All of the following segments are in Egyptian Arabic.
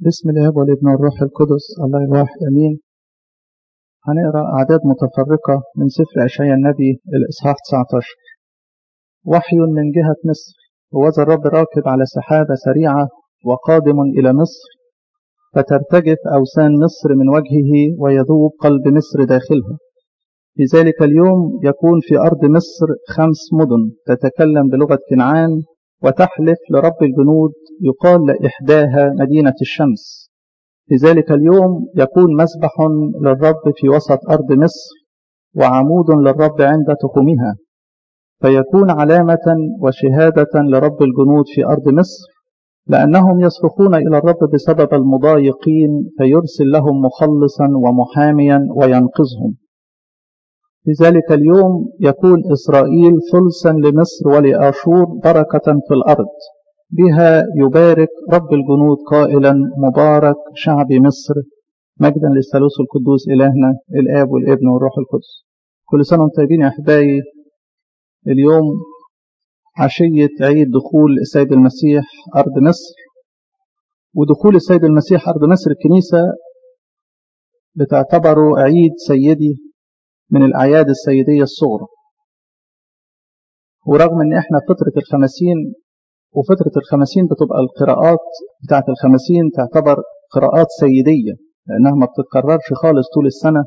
بسم الاب والابن والروح القدس الله الواحد امين هنقرا اعداد متفرقه من سفر اشعياء النبي الاصحاح 19 وحي من جهه مصر وذا الرب راكب على سحابه سريعه وقادم الى مصر فترتجف اوثان مصر من وجهه ويذوب قلب مصر داخلها في ذلك اليوم يكون في ارض مصر خمس مدن تتكلم بلغه كنعان وتحلف لرب الجنود يقال لإحداها مدينة الشمس في ذلك اليوم يكون مسبح للرب في وسط أرض مصر وعمود للرب عند تخمها فيكون علامة وشهادة لرب الجنود في أرض مصر لأنهم يصرخون إلى الرب بسبب المضايقين فيرسل لهم مخلصا ومحاميا وينقذهم في ذلك اليوم يكون إسرائيل ثلثا لمصر ولآشور بركة في الأرض بها يبارك رب الجنود قائلا مبارك شعب مصر مجدا للثالوث القدوس إلهنا الآب والابن والروح القدس كل سنة وانتم طيبين يا أحبائي اليوم عشية عيد دخول السيد المسيح أرض مصر ودخول السيد المسيح أرض مصر الكنيسة بتعتبره عيد سيدي من الأعياد السيدية الصغرى ورغم ان احنا فترة الخمسين وفترة الخمسين بتبقى القراءات بتاعت الخمسين تعتبر قراءات سيدية لأنها ما بتتكررش خالص طول السنة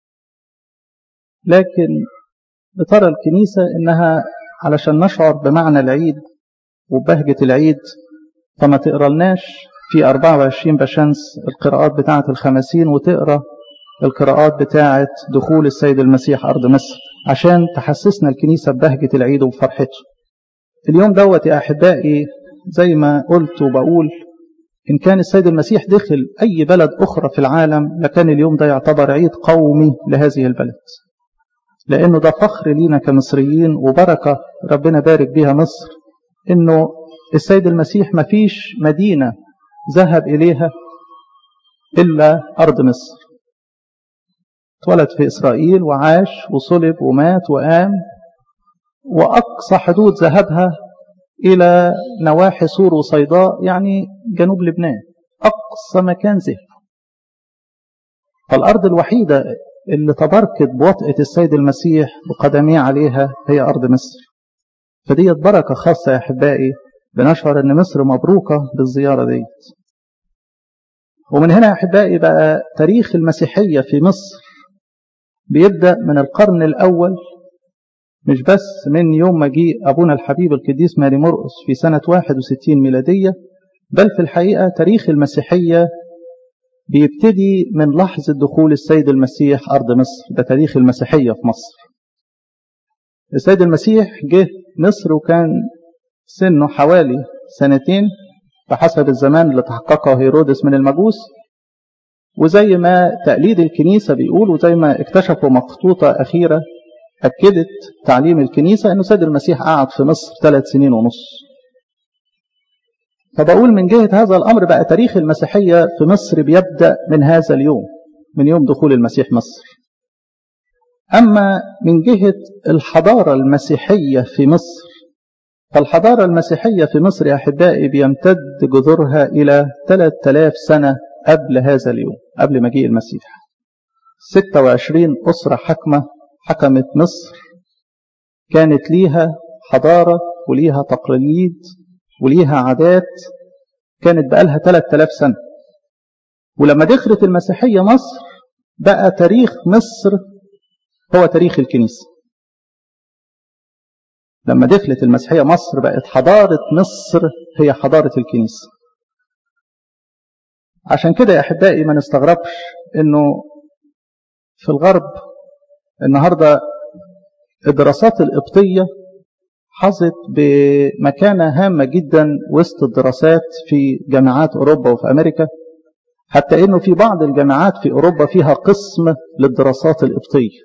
لكن بترى الكنيسة إنها علشان نشعر بمعنى العيد وبهجة العيد فما تقرالناش في 24 بشمس القراءات بتاعة الخمسين وتقرأ القراءات بتاعة دخول السيد المسيح أرض مصر عشان تحسسنا الكنيسة ببهجة العيد وبفرحته اليوم دوت يا أحبائي زي ما قلت وبقول إن كان السيد المسيح دخل أي بلد أخرى في العالم لكان اليوم ده يعتبر عيد قومي لهذه البلد لأنه ده فخر لينا كمصريين وبركة ربنا بارك بيها مصر إنه السيد المسيح ما فيش مدينة ذهب إليها إلا أرض مصر اتولد في إسرائيل وعاش وصلب ومات وقام وأقصى حدود ذهبها إلى نواحي سور وصيداء يعني جنوب لبنان أقصى مكان ذهب فالأرض الوحيدة اللي تبركت بوطئة السيد المسيح بقدميه عليها هي أرض مصر فديت بركة خاصة يا أحبائي بنشعر أن مصر مبروكة بالزيارة ديت ومن هنا يا أحبائي بقى تاريخ المسيحية في مصر بيبدأ من القرن الأول مش بس من يوم مجيء أبونا الحبيب القديس ماري مرقس في سنة 61 ميلادية بل في الحقيقة تاريخ المسيحية بيبتدي من لحظة دخول السيد المسيح أرض مصر ده تاريخ المسيحية في مصر السيد المسيح جه مصر وكان سنه حوالي سنتين بحسب الزمان اللي تحققه هيرودس من المجوس وزي ما تقليد الكنيسة بيقول وزي ما اكتشفوا مخطوطة أخيرة أكدت تعليم الكنيسة أنه سيد المسيح قعد في مصر ثلاث سنين ونص فبقول من جهة هذا الأمر بقى تاريخ المسيحية في مصر بيبدأ من هذا اليوم من يوم دخول المسيح مصر أما من جهة الحضارة المسيحية في مصر فالحضارة المسيحية في مصر يا أحبائي بيمتد جذورها إلى 3000 سنة قبل هذا اليوم قبل مجيء المسيح 26 أسرة حكمة حكمت مصر كانت ليها حضارة وليها تقاليد وليها عادات كانت بقالها 3000 سنة ولما دخلت المسيحية مصر بقى تاريخ مصر هو تاريخ الكنيسة لما دخلت المسيحية مصر بقت حضارة مصر هي حضارة الكنيسة عشان كده يا أحبائي ما نستغربش إنه في الغرب النهاردة الدراسات القبطية حظت بمكانة هامة جدا وسط الدراسات في جامعات أوروبا وفي أمريكا حتى إنه في بعض الجامعات في أوروبا فيها قسم للدراسات القبطية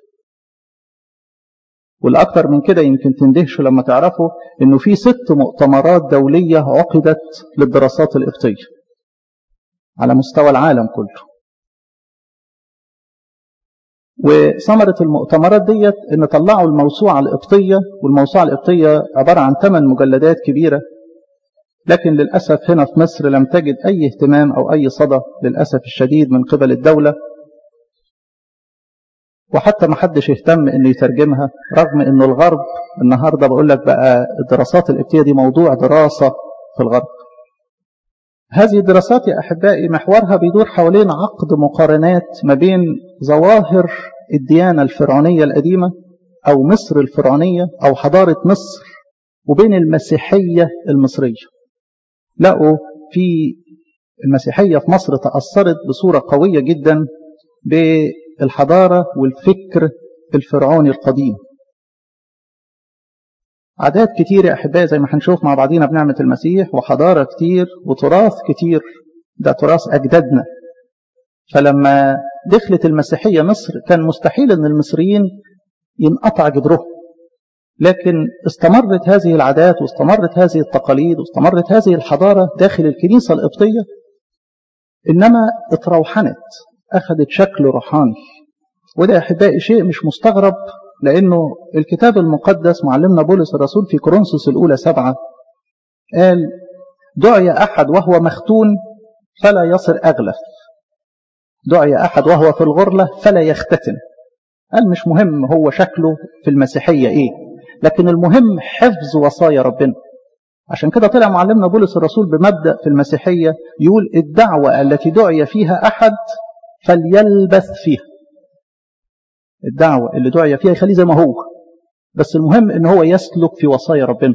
والأكثر من كده يمكن تندهشوا لما تعرفوا إنه في ست مؤتمرات دولية عقدت للدراسات القبطية على مستوى العالم كله وثمرة المؤتمرات ديت ان طلعوا الموسوعة القبطية والموسوعة القبطية عبارة عن ثمان مجلدات كبيرة لكن للأسف هنا في مصر لم تجد أي اهتمام أو أي صدى للأسف الشديد من قبل الدولة وحتى ما حدش يهتم انه يترجمها رغم انه الغرب النهارده بقول لك بقى الدراسات الابتدائيه دي موضوع دراسه في الغرب. هذه الدراسات يا احبائي محورها بيدور حوالين عقد مقارنات ما بين ظواهر الديانه الفرعونيه القديمه او مصر الفرعونيه او حضاره مصر وبين المسيحيه المصريه. لقوا في المسيحيه في مصر تاثرت بصوره قويه جدا بالحضاره والفكر الفرعوني القديم. عادات كتير يا أحبائي زي ما هنشوف مع بعضينا بنعمة المسيح وحضارة كتير وتراث كتير ده تراث أجدادنا فلما دخلت المسيحية مصر كان مستحيل أن المصريين ينقطع جدرهم لكن استمرت هذه العادات واستمرت هذه التقاليد واستمرت هذه الحضارة داخل الكنيسة القبطية إنما اتروحنت أخذت شكل روحاني وده يا أحبائي شيء مش مستغرب لأنه الكتاب المقدس معلمنا بولس الرسول في كورنثوس الأولى سبعة قال دعي أحد وهو مختون فلا يصر أغلف دعي أحد وهو في الغرلة فلا يختتن قال مش مهم هو شكله في المسيحية إيه لكن المهم حفظ وصايا ربنا عشان كده طلع معلمنا بولس الرسول بمبدأ في المسيحية يقول الدعوة التي دعي فيها أحد فليلبث فيها الدعوة اللي دعي فيها يخليه زي ما هو بس المهم ان هو يسلك في وصايا ربنا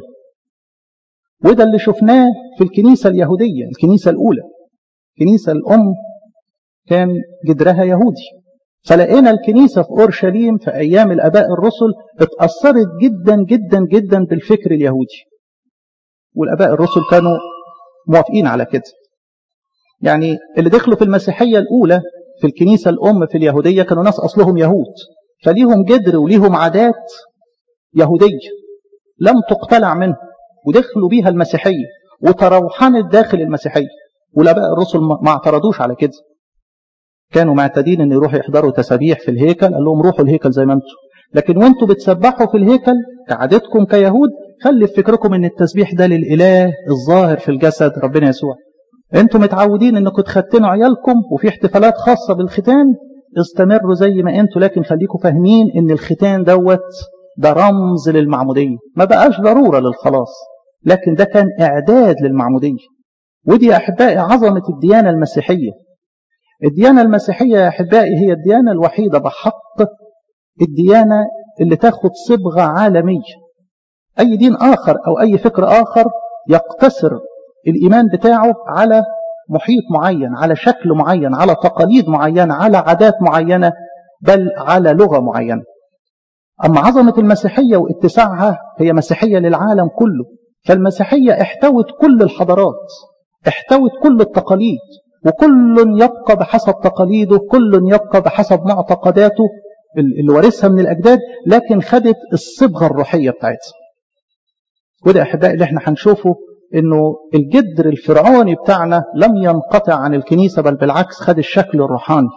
وده اللي شفناه في الكنيسة اليهودية الكنيسة الأولى الكنيسة الأم كان جدرها يهودي فلقينا الكنيسة في أورشليم في أيام الآباء الرسل اتأثرت جدا جدا جدا بالفكر اليهودي والآباء الرسل كانوا موافقين على كده يعني اللي دخلوا في المسيحية الأولى في الكنيسة الأم في اليهودية كانوا ناس أصلهم يهود فليهم جدر وليهم عادات يهودية لم تقتلع منه ودخلوا بيها المسيحية وتروحنت داخل المسيحية والآباء الرسل ما اعترضوش على كده كانوا معتادين ان يروحوا يحضروا تسابيح في الهيكل قال لهم روحوا الهيكل زي ما انتم لكن وانتوا بتسبحوا في الهيكل كعادتكم كيهود خلي في فكركم ان التسبيح ده للاله الظاهر في الجسد ربنا يسوع انتوا متعودين انكم تختنوا عيالكم وفي احتفالات خاصه بالختان استمروا زي ما انتوا لكن خليكم فاهمين ان الختان دوت ده رمز للمعموديه ما بقاش ضروره للخلاص لكن ده كان اعداد للمعموديه ودي يا احبائي عظمه الديانه المسيحيه الديانه المسيحيه يا احبائي هي الديانه الوحيده بحق الديانه اللي تاخد صبغه عالميه اي دين اخر او اي فكر اخر يقتصر الإيمان بتاعه على محيط معين على شكل معين على تقاليد معينة على عادات معينة بل على لغة معينة أما عظمة المسيحية واتساعها هي مسيحية للعالم كله فالمسيحية احتوت كل الحضارات احتوت كل التقاليد وكل يبقى بحسب تقاليده كل يبقى بحسب معتقداته اللي ورثها من الأجداد لكن خدت الصبغة الروحية بتاعتها وده أحبائي اللي احنا هنشوفه انه الجدر الفرعوني بتاعنا لم ينقطع عن الكنيسة بل بالعكس خد الشكل الروحاني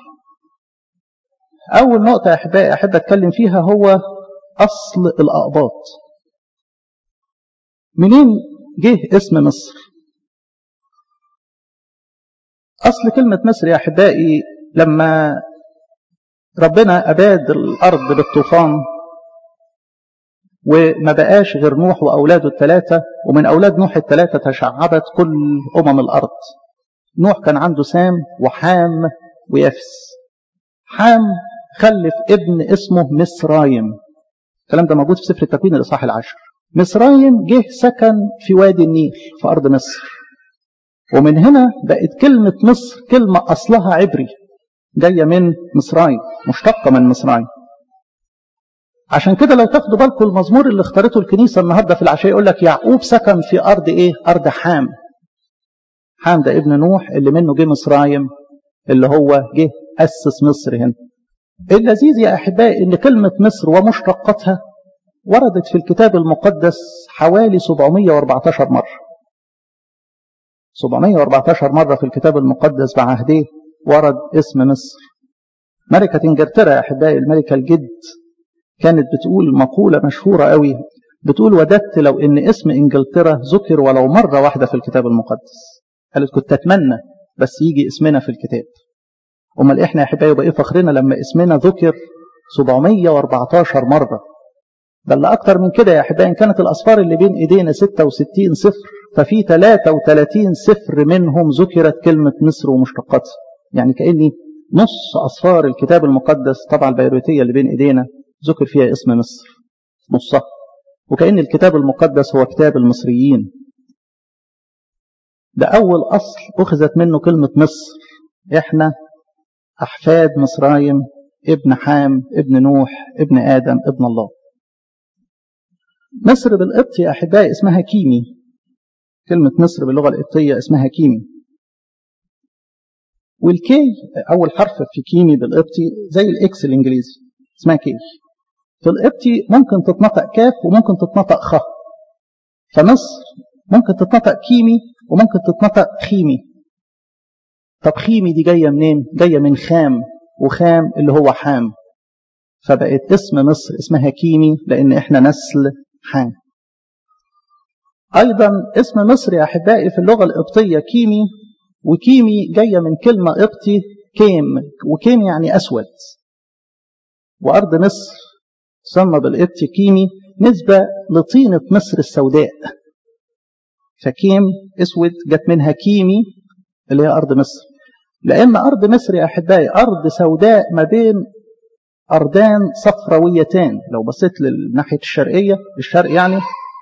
أول نقطة يا أحبائي أحب أتكلم فيها هو أصل الأقباط منين جه اسم مصر أصل كلمة مصر يا أحبائي لما ربنا أباد الأرض بالطوفان وما بقاش غير نوح وأولاده الثلاثة ومن أولاد نوح الثلاثة تشعبت كل أمم الأرض نوح كان عنده سام وحام ويفس حام خلف ابن اسمه مصرايم الكلام ده موجود في سفر التكوين الإصحاح العاشر مصرايم جه سكن في وادي النيل في أرض مصر ومن هنا بقت كلمة مصر كلمة أصلها عبري جاية من مصرايم مشتقة من مصرايم عشان كده لو تاخدوا بالكم المزمور اللي اختارته الكنيسة النهاردة في العشاء يقول لك يعقوب سكن في أرض إيه؟ أرض حام حام ده ابن نوح اللي منه جه مصرايم اللي هو جه أسس مصر هنا اللذيذ يا أحبائي إن كلمة مصر ومشتقاتها وردت في الكتاب المقدس حوالي 714 مرة 714 مرة في الكتاب المقدس بعهديه ورد اسم مصر ملكة انجلترا يا أحبائي الملكة الجد كانت بتقول مقولة مشهورة قوي بتقول وددت لو ان اسم انجلترا ذكر ولو مرة واحدة في الكتاب المقدس قالت كنت اتمنى بس يجي اسمنا في الكتاب امال احنا يا احبائي يبقى ايه فخرنا لما اسمنا ذكر 714 مرة بل اكتر من كده يا احبائي ان كانت الاصفار اللي بين ايدينا 66 صفر ففي 33 صفر منهم ذكرت كلمة مصر ومشتقاتها يعني كأني نص أصفار الكتاب المقدس طبعا البيروتية اللي بين إيدينا ذكر فيها اسم مصر نصها وكأن الكتاب المقدس هو كتاب المصريين ده أول أصل أخذت منه كلمة مصر إحنا أحفاد مصرايم ابن حام ابن نوح ابن آدم ابن الله مصر بالقبط يا أحبائي اسمها كيمي كلمة مصر باللغة القبطية اسمها كيمي والكي أول حرف في كيمي بالقبطي زي الإكس الإنجليزي اسمها كي في القبطي ممكن تتنطق كاف وممكن تتنطق خ فمصر ممكن تتنطق كيمي وممكن تتنطق خيمي طب خيمي دي جاية منين؟ جاية من خام وخام اللي هو حام فبقت اسم مصر اسمها كيمي لأن احنا نسل حام أيضا اسم مصر يا أحبائي في اللغة القبطية كيمي وكيمي جاية من كلمة قبطي كيم وكيم يعني أسود وأرض مصر تسمى بالقبطي كيمي نسبة لطينة مصر السوداء فكيم اسود جت منها كيمي اللي هي أرض مصر لأن أرض مصر يا أحبائي أرض سوداء ما بين أرضان صفرويتان لو بصيت للناحية الشرقية الشرق يعني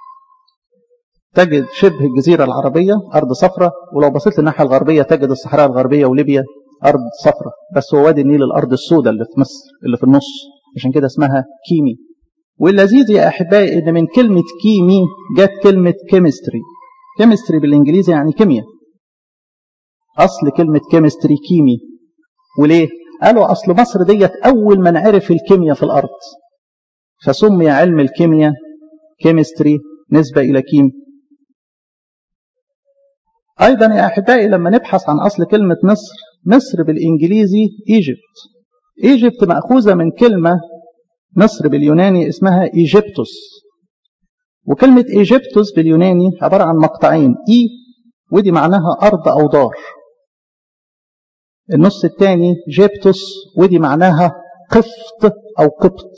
تجد شبه الجزيرة العربية أرض صفراء ولو بصيت للناحية الغربية تجد الصحراء الغربية وليبيا أرض صفراء بس هو وادي النيل الأرض السوداء اللي في مصر اللي في النص عشان كده اسمها كيمي واللذيذ يا أحبائي إن من كلمة كيمي جت كلمة كيمستري كيمستري بالإنجليزي يعني كيمياء أصل كلمة كيمستري كيمي وليه؟ قالوا أصل مصر ديت أول من عرف الكيمياء في الأرض فسمي علم الكيمياء كيمستري نسبة إلى كيم أيضا يا أحبائي لما نبحث عن أصل كلمة مصر مصر بالإنجليزي إيجيبت إيجيبت مأخوذة من كلمة مصر باليوناني اسمها إيجيبتوس وكلمة إيجيبتوس باليوناني عبارة عن مقطعين إي ودي معناها أرض أو دار النص الثاني جيبتوس ودي معناها قفط أو قبط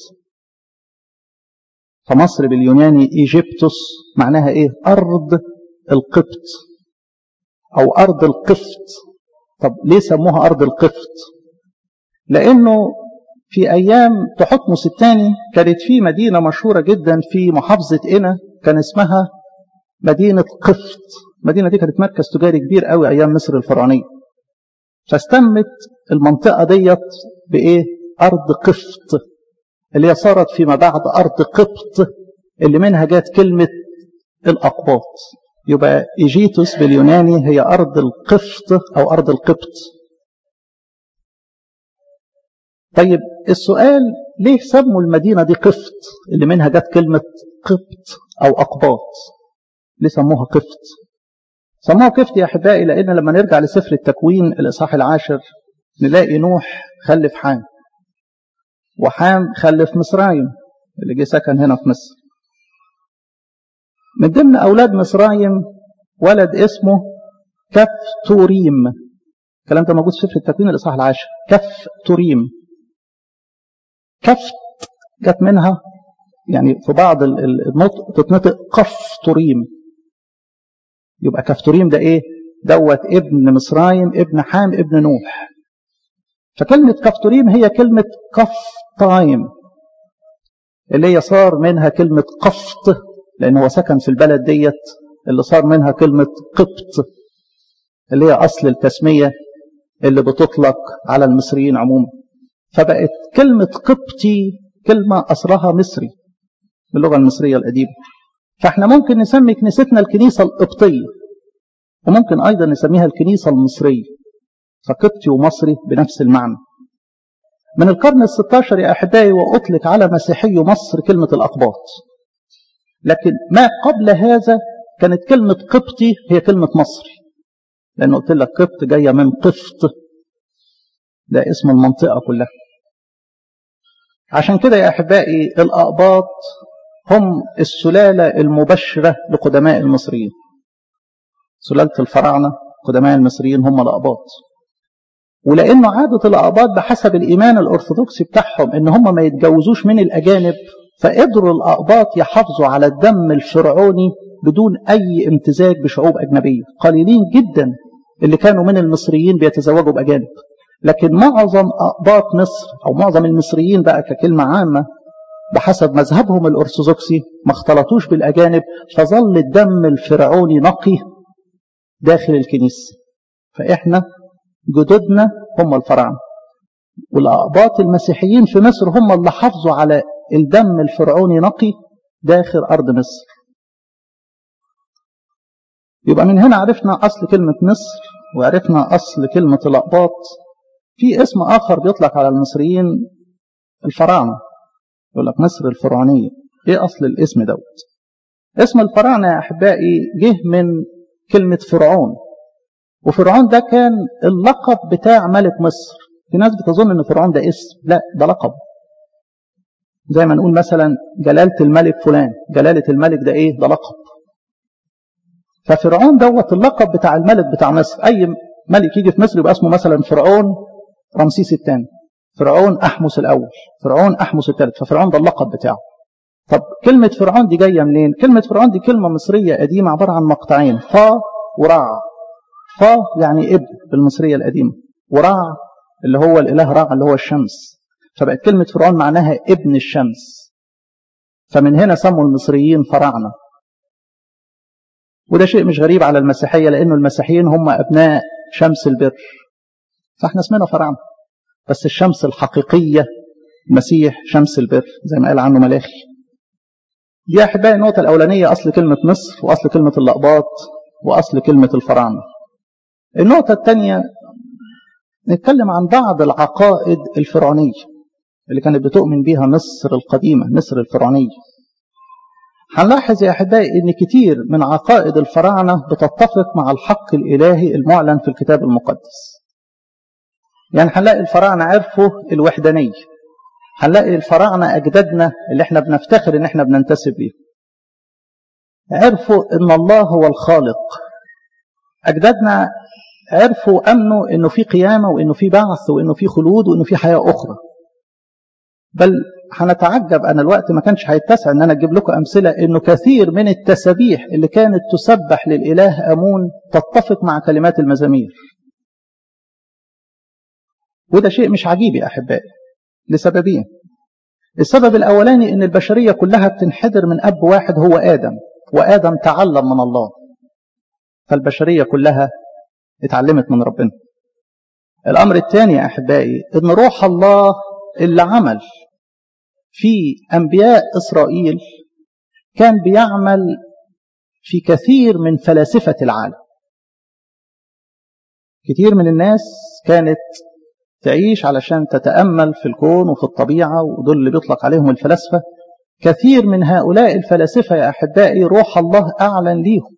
فمصر باليوناني إيجيبتوس معناها إيه أرض القبط أو أرض القفط طب ليه سموها أرض القفط لأنه في أيام تحتمس الثاني كانت في مدينة مشهورة جدا في محافظة إنا كان اسمها مدينة قفط المدينة دي كانت مركز تجاري كبير قوي أيام مصر الفرعونية فاستمت المنطقة ديت بإيه أرض قفط اللي هي صارت فيما بعد أرض قبط اللي منها جات كلمة الأقباط يبقى إيجيتوس باليوناني هي أرض القفط أو أرض القبط طيب السؤال ليه سموا المدينة دي قفط اللي منها جت كلمة قبط أو أقباط ليه سموها قفط سموها قفط يا أحبائي لأن لما نرجع لسفر التكوين الإصحاح العاشر نلاقي نوح خلف حام وحام خلف مصرايم اللي جه سكن هنا في مصر من ضمن أولاد مصرايم ولد اسمه كفتوريم الكلام ده موجود في سفر التكوين الإصحاح العاشر كفتوريم كفت جت منها يعني في بعض النطق تتنطق قفتوريم يبقى كفتوريم ده ايه دوت ابن مصرايم ابن حام ابن نوح فكلمة كفتوريم هي كلمة قفطايم اللي هي صار منها كلمة قفط لأن هو سكن في البلد ديت اللي صار منها كلمة قبط اللي هي أصل التسمية اللي بتطلق على المصريين عموما فبقت كلمة قبطي كلمة أصلها مصري باللغة المصرية القديمة فاحنا ممكن نسمي كنيستنا الكنيسة القبطية وممكن أيضا نسميها الكنيسة المصرية فقبطي ومصري بنفس المعنى من القرن الستاشر يا أحبائي وأطلق على مسيحي مصر كلمة الأقباط لكن ما قبل هذا كانت كلمة قبطي هي كلمة مصري لأن قلت لك قبط جاية من قفط ده اسم المنطقة كلها عشان كده يا أحبائي الأقباط هم السلالة المبشرة لقدماء المصريين سلالة الفراعنة قدماء المصريين هم الأقباط ولأنه عادة الأقباط بحسب الإيمان الأرثوذكسي بتاعهم إن هم ما يتجوزوش من الأجانب فقدروا الأقباط يحافظوا على الدم الفرعوني بدون أي امتزاج بشعوب أجنبية قليلين جدا اللي كانوا من المصريين بيتزوجوا بأجانب لكن معظم أقباط مصر أو معظم المصريين بقى ككلمة عامة بحسب مذهبهم الأرثوذكسي ما اختلطوش بالأجانب فظل الدم الفرعوني نقي داخل الكنيسة فإحنا جدودنا هم الفراعنة والأقباط المسيحيين في مصر هم اللي حافظوا على الدم الفرعوني نقي داخل أرض مصر يبقى من هنا عرفنا أصل كلمة مصر وعرفنا أصل كلمة الأقباط في اسم آخر بيطلق على المصريين الفراعنة يقول لك مصر الفرعونية إيه أصل الاسم دوت اسم الفراعنة يا أحبائي جه من كلمة فرعون وفرعون ده كان اللقب بتاع ملك مصر في ناس بتظن ان فرعون ده اسم لا ده لقب زي ما نقول مثلا جلالة الملك فلان جلالة الملك ده ايه ده لقب ففرعون دوت اللقب بتاع الملك بتاع مصر اي ملك يجي في مصر يبقى اسمه مثلا فرعون رمسيس الثاني فرعون احمس الاول فرعون احمس الثالث ففرعون ده اللقب بتاعه طب كلمة فرعون دي جاية منين كلمة فرعون دي كلمة مصرية قديمة عبارة عن مقطعين فا ورع فا يعني ابن بالمصرية القديمة ورع اللي هو الإله رع اللي هو الشمس فبقت كلمة فرعون معناها ابن الشمس فمن هنا سموا المصريين فراعنة وده شيء مش غريب على المسيحية لأنه المسيحيين هم أبناء شمس البر فاحنا اسمنا فراعنة بس الشمس الحقيقية المسيح شمس البر زي ما قال عنه ملاخي دي أحبائي النقطة الأولانية أصل كلمة مصر وأصل كلمة اللقباط وأصل كلمة الفراعنة النقطة الثانية نتكلم عن بعض العقائد الفرعونية اللي كانت بتؤمن بها مصر القديمة مصر الفرعونية هنلاحظ يا أحبائي أن كتير من عقائد الفراعنة بتتفق مع الحق الإلهي المعلن في الكتاب المقدس يعني هنلاقي الفراعنة عرفوا الوحدانية هنلاقي الفراعنة أجدادنا اللي احنا بنفتخر ان احنا بننتسب ليه عرفوا ان الله هو الخالق أجدادنا عرفوا أمنوا أنه في قيامة وأنه في بعث وأنه في خلود وأنه في حياة أخرى بل هنتعجب أنا الوقت ما كانش هيتسع أن أنا أجيب لكم أمثلة أنه كثير من التسابيح اللي كانت تسبح للإله أمون تتفق مع كلمات المزامير وده شيء مش عجيب يا أحبائي لسببين السبب الأولاني أن البشرية كلها بتنحدر من أب واحد هو آدم وآدم تعلم من الله فالبشرية كلها اتعلمت من ربنا الأمر الثاني يا أحبائي أن روح الله اللي عمل في أنبياء إسرائيل كان بيعمل في كثير من فلاسفة العالم كثير من الناس كانت تعيش علشان تتأمل في الكون وفي الطبيعة ودول اللي بيطلق عليهم الفلاسفة كثير من هؤلاء الفلاسفة يا أحبائي روح الله أعلن ليهم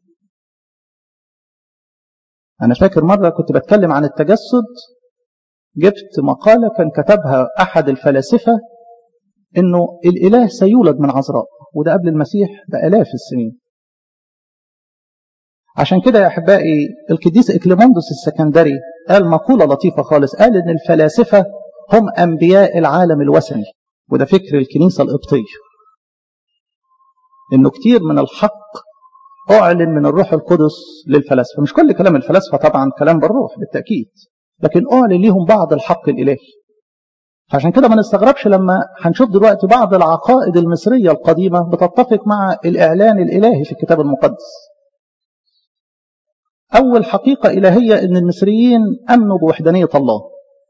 أنا فاكر مرة كنت بتكلم عن التجسد جبت مقالة كان كتبها أحد الفلاسفة إنه الإله سيولد من عذراء وده قبل المسيح بآلاف السنين عشان كده يا أحبائي القديس إكليموندوس السكندري قال مقولة لطيفة خالص قال إن الفلاسفة هم أنبياء العالم الوثني وده فكر الكنيسة القبطية إنه كتير من الحق أعلن من الروح القدس للفلاسفة مش كل كلام الفلاسفة طبعا كلام بالروح بالتأكيد لكن أعلن ليهم بعض الحق الإلهي عشان كده ما نستغربش لما هنشوف دلوقتي بعض العقائد المصرية القديمة بتتفق مع الإعلان الإلهي في الكتاب المقدس أول حقيقة إلهية أن المصريين أمنوا بوحدانية الله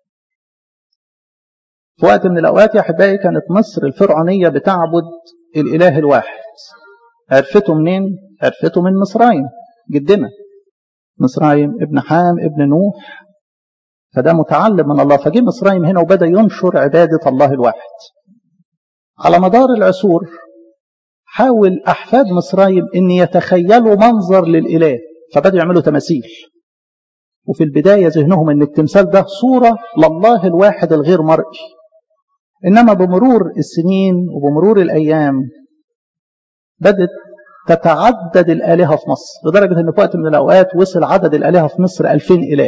في وقت من الأوقات يا أحبائي كانت مصر الفرعونية بتعبد الإله الواحد عرفته منين؟ عرفته من مصرايم جدنا مصرايم ابن حام ابن نوح فده متعلم من الله فجه مصرايم هنا وبدأ ينشر عبادة الله الواحد على مدار العصور حاول أحفاد مصرايم أن يتخيلوا منظر للإله فبدأوا يعملوا تماثيل وفي البداية ذهنهم أن التمثال ده صورة لله الواحد الغير مرئي إنما بمرور السنين وبمرور الأيام بدت تتعدد الآلهة في مصر لدرجة أن في وقت من الأوقات وصل عدد الآلهة في مصر 2000 إله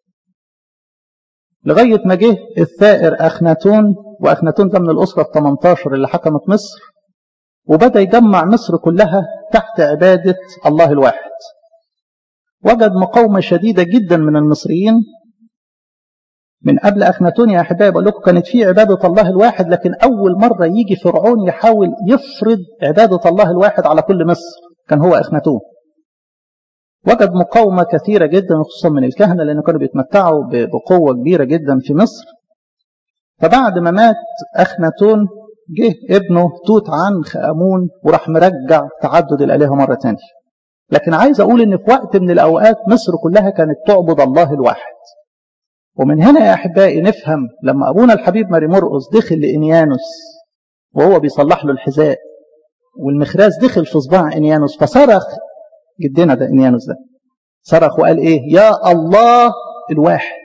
لغاية ما جه الثائر أخناتون وأخناتون ده من الأسرة ال 18 اللي حكمت مصر وبدأ يجمع مصر كلها تحت عبادة الله الواحد وجد مقاومة شديدة جدا من المصريين من قبل أخناتون يا أحبائي بقول لكم كانت في عبادة الله الواحد لكن أول مرة يجي فرعون يحاول يفرض عبادة الله الواحد على كل مصر كان هو أخناتون وجد مقاومة كثيرة جدا خصوصا من الكهنة لأنه كانوا بيتمتعوا بقوة كبيرة جدا في مصر فبعد ما مات أخناتون جه ابنه توت عنخ آمون وراح مرجع تعدد الآلهة مرة تانية لكن عايز أقول إن في وقت من الأوقات مصر كلها كانت تعبد الله الواحد ومن هنا يا أحبائي نفهم لما أبونا الحبيب ماري مرقس دخل لإنيانوس وهو بيصلح له الحذاء والمخراز دخل في صباع إنيانوس فصرخ جدنا ده إنيانوس ده صرخ وقال إيه يا الله الواحد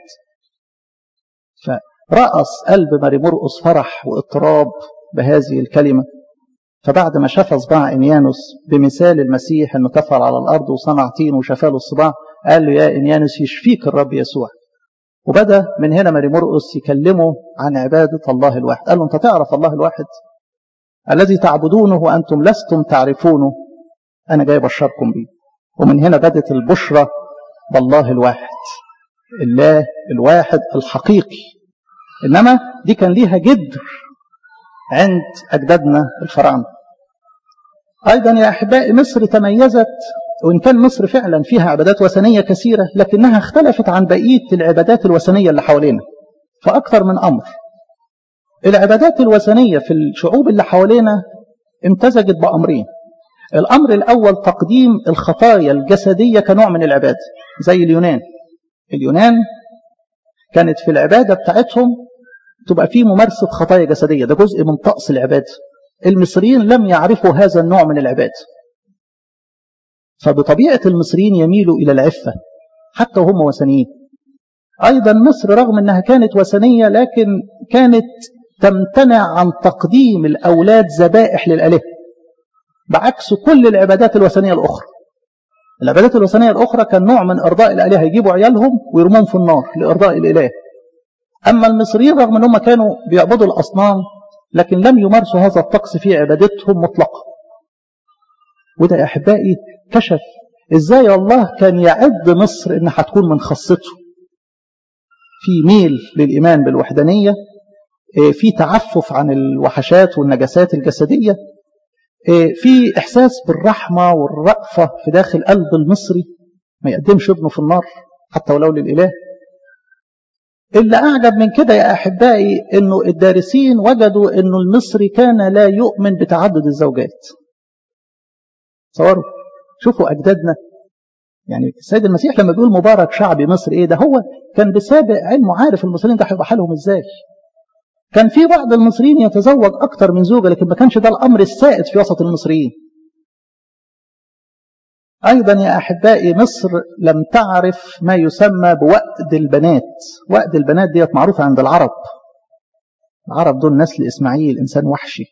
فرأس قلب ماري مرقس فرح واضطراب بهذه الكلمة فبعد ما شاف صباع إنيانوس بمثال المسيح أنه كفر على الأرض وصنع طين وشفى له الصباع قال له يا إنيانوس يشفيك الرب يسوع وبدأ من هنا ماري مرقس يكلمه عن عبادة الله الواحد قال له أنت تعرف الله الواحد الذي تعبدونه وأنتم لستم تعرفونه أنا جاي أبشركم به ومن هنا بدت البشرة بالله الواحد الله الواحد الحقيقي إنما دي كان ليها جدر عند أجدادنا الفراعنة أيضا يا أحبائي مصر تميزت وإن كان مصر فعلا فيها عبادات وثنية كثيرة لكنها اختلفت عن بقية العبادات الوثنية اللي حوالينا فأكثر من أمر العبادات الوثنية في الشعوب اللي حوالينا امتزجت بأمرين الأمر الأول تقديم الخطايا الجسدية كنوع من العبادة زي اليونان اليونان كانت في العبادة بتاعتهم تبقى فيه ممارسة خطايا جسدية ده جزء من طقس العبادة المصريين لم يعرفوا هذا النوع من العبادة فبطبيعة المصريين يميلوا إلى العفة حتى وهم وثنيين أيضا مصر رغم أنها كانت وثنية لكن كانت تمتنع عن تقديم الأولاد ذبائح للآلهة بعكس كل العبادات الوثنية الأخرى العبادات الوثنية الأخرى كان نوع من إرضاء الآلهة يجيبوا عيالهم ويرموهم في النار لإرضاء الإله أما المصريين رغم أنهم كانوا بيعبدوا الأصنام لكن لم يمارسوا هذا الطقس في عبادتهم مطلقا وده يا أحبائي كشف إزاي الله كان يعد مصر إنها هتكون من خاصته في ميل للإيمان بالوحدانية في تعفف عن الوحشات والنجاسات الجسدية في إحساس بالرحمة والرأفة في داخل قلب المصري ما يقدمش ابنه في النار حتى ولو للإله اللي أعجب من كده يا أحبائي أنه الدارسين وجدوا أنه المصري كان لا يؤمن بتعدد الزوجات تصوروا شوفوا أجدادنا يعني السيد المسيح لما بيقول مبارك شعبي مصر إيه ده هو كان بسابق علمه عارف المصريين ده هيبقى حالهم إزاي كان في بعض المصريين يتزوج أكتر من زوجة لكن ما كانش ده الأمر السائد في وسط المصريين أيضا يا أحبائي مصر لم تعرف ما يسمى بوأد البنات وأد البنات ديت معروفة عند العرب العرب دول نسل إسماعيل إنسان وحشي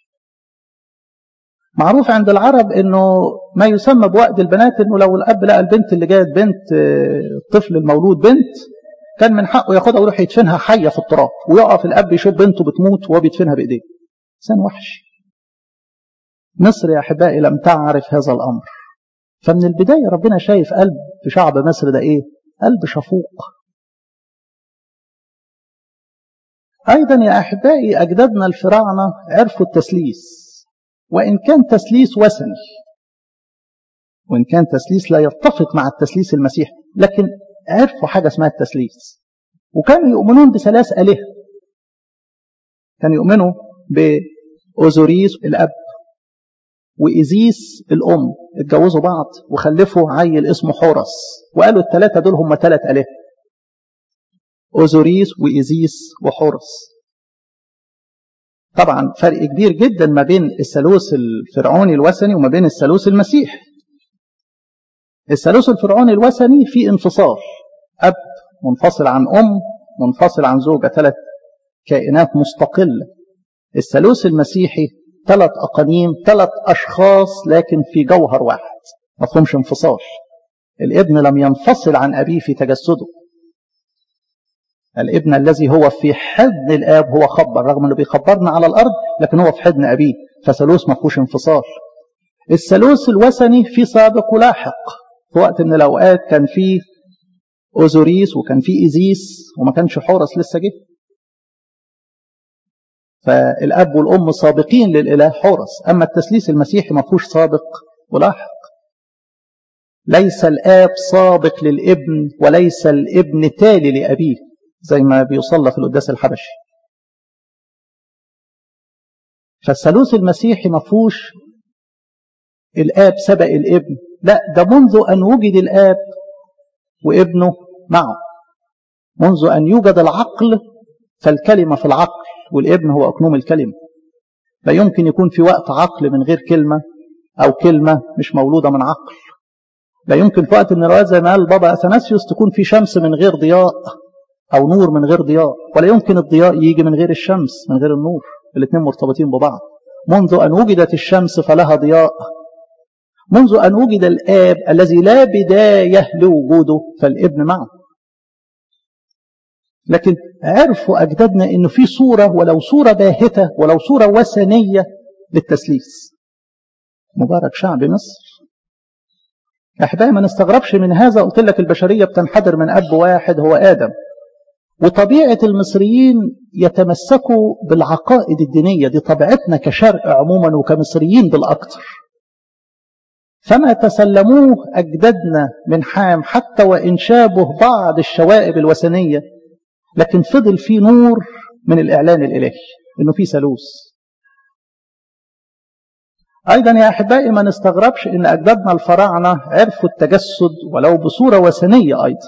معروف عند العرب أنه ما يسمى بوأد البنات أنه لو الأب لقى البنت اللي جايت بنت الطفل المولود بنت كان من حقه ياخدها ويروح يدفنها حية في التراب ويقف الأب يشوف بنته بتموت وهو بيدفنها بإيديه إنسان وحشي مصر يا أحبائي لم تعرف هذا الأمر فمن البداية ربنا شايف قلب في شعب مصر ده إيه قلب شفوق أيضا يا أحبائي أجدادنا الفراعنة عرفوا التسليس وإن كان تسليس وثني وإن كان تسليس لا يتفق مع التسليس المسيحي لكن عرفوا حاجة اسمها التسليس وكانوا يؤمنون بثلاث آلهة كانوا يؤمنوا بأوزوريس الأب وإيزيس الأم اتجوزوا بعض وخلفوا عيل اسمه حورس وقالوا الثلاثة دول هم ثلاث آلهة أوزوريس وإيزيس وحورس طبعا فرق كبير جدا ما بين الثالوث الفرعوني الوثني وما بين الثالوث المسيحي الثالوث الفرعوني الوثني في انفصال أب منفصل عن أم منفصل عن زوجة ثلاث كائنات مستقلة الثالوث المسيحي ثلاث أقانيم ثلاث أشخاص لكن في جوهر واحد ما فهمش انفصال الابن لم ينفصل عن أبيه في تجسده الابن الذي هو في حضن الآب هو خبر رغم أنه بيخبرنا على الأرض لكن هو في حضن أبيه فثالوث ما فيهوش انفصال الثالوث الوثني في سابق ولاحق في وقت من الأوقات كان فيه أوزوريس وكان فيه إيزيس وما كانش حورس لسه جه فالأب والأم سابقين للإله حورس أما التثليث المسيحي ما فيهوش سابق ولاحق ليس الآب سابق للابن وليس الابن تالي لأبيه زي ما بيصلى في القداس الحبشي فالثالوث المسيحي ما فيهوش الآب سبق الابن لا ده منذ أن وجد الآب وابنه معه منذ أن يوجد العقل فالكلمة في العقل والابن هو أكنوم الكلمة لا يمكن يكون في وقت عقل من غير كلمة أو كلمة مش مولودة من عقل لا يمكن في وقت من الأوقات زي ما قال بابا أثناسيوس تكون في شمس من غير ضياء أو نور من غير ضياء ولا يمكن الضياء يجي من غير الشمس من غير النور الاثنين مرتبطين ببعض منذ أن وجدت الشمس فلها ضياء منذ أن وجد الآب الذي لا بداية لوجوده فالابن معه لكن عرفوا أجدادنا أنه في صورة ولو صورة باهتة ولو صورة وثنية للتثليث مبارك شعب مصر أحبائي ما نستغربش من هذا قلت لك البشرية بتنحدر من أب واحد هو آدم وطبيعة المصريين يتمسكوا بالعقائد الدينية دي طبيعتنا كشرق عموما وكمصريين بالأكثر فما تسلموه أجدادنا من حام حتى وإن شابه بعض الشوائب الوثنية لكن فضل فيه نور من الإعلان الإلهي إنه فيه ثالوث أيضا يا أحبائي ما نستغربش إن أجدادنا الفراعنة عرفوا التجسد ولو بصورة وثنية أيضا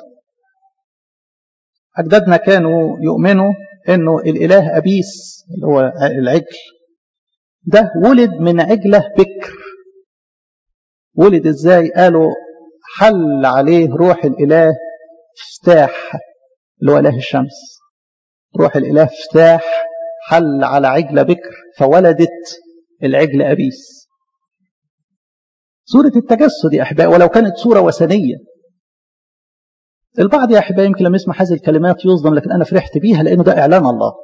أجدادنا كانوا يؤمنوا إنه الإله أبيس اللي هو العجل ده ولد من عجلة بكر ولد إزاي قالوا حل عليه روح الإله افتاح اللي هو إله الشمس روح الإله افتاح حل على عجلة بكر فولدت العجل أبيس سورة التجسد يا أحبائي ولو كانت سورة وثنية البعض يا أحبائي يمكن لما يسمع هذه الكلمات يصدم لكن أنا فرحت بيها لأنه ده إعلان الله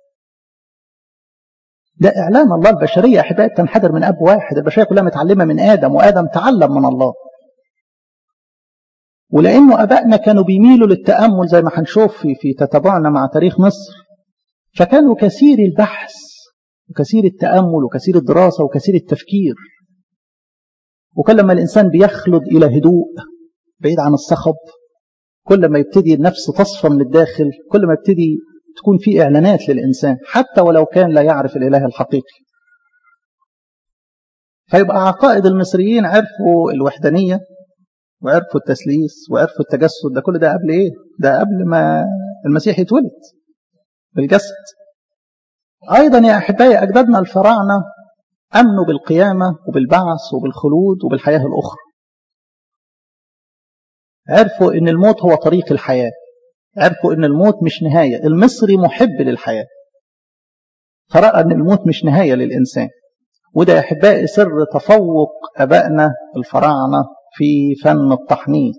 ده إعلان الله البشرية يا أحبائي تنحدر من أب واحد البشرية كلها متعلمة من آدم وآدم تعلم من الله ولأنه أبائنا كانوا بيميلوا للتأمل زي ما هنشوف في, في تتبعنا مع تاريخ مصر فكانوا كثير البحث وكثير التأمل وكثير الدراسة وكثير التفكير وكل ما الإنسان بيخلد إلى هدوء بعيد عن الصخب كل ما يبتدي النفس تصفى من الداخل كل ما يبتدي تكون في إعلانات للإنسان حتى ولو كان لا يعرف الإله الحقيقي فيبقى عقائد المصريين عرفوا الوحدانية وعرفوا التثليث وعرفوا التجسد ده كل ده قبل إيه؟ ده قبل ما المسيح يتولد بالجسد أيضا يا أحبائي أجدادنا الفراعنة أمنوا بالقيامة وبالبعث وبالخلود وبالحياة الأخرى عرفوا أن الموت هو طريق الحياة عرفوا أن الموت مش نهاية المصري محب للحياة فرأى أن الموت مش نهاية للإنسان وده يا أحبائي سر تفوق أبائنا الفراعنة في فن التحنيط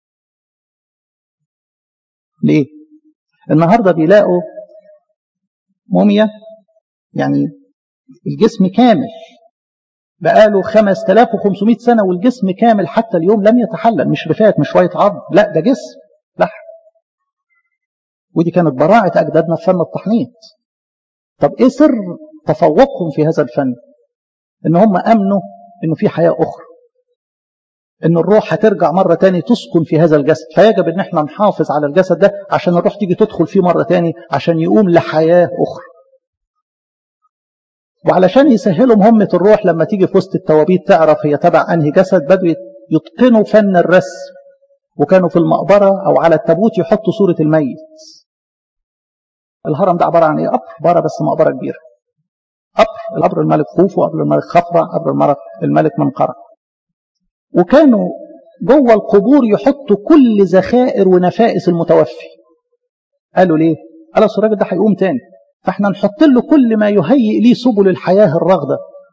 ليه؟ النهاردة بيلاقوا موميا يعني الجسم كامل بقاله 5500 سنة والجسم كامل حتى اليوم لم يتحلل مش رفات مش شوية عظم لا ده جسم لحم ودي كانت براعة أجدادنا في فن التحنيط طب إيه سر تفوقهم في هذا الفن إن هم أمنوا إنه في حياة أخرى إن الروح هترجع مرة تاني تسكن في هذا الجسد فيجب إن احنا نحافظ على الجسد ده عشان الروح تيجي تدخل فيه مرة تاني عشان يقوم لحياة أخرى وعلشان يسهلوا مهمة الروح لما تيجي في وسط التوابيت تعرف هي تبع أنهي جسد بدوا يتقنوا فن الرسم وكانوا في المقبرة أو على التابوت يحطوا صورة الميت الهرم ده عبارة عن إيه؟ قبر بس مقبرة كبيرة قبر القبر الملك خوفو قبر الملك خفرة قبر الملك, الملك منقرة وكانوا جوه القبور يحطوا كل ذخائر ونفائس المتوفي قالوا ليه؟ قالوا الراجل ده هيقوم تاني فاحنا نحط له كل ما يهيئ ليه سبل الحياة الرغدة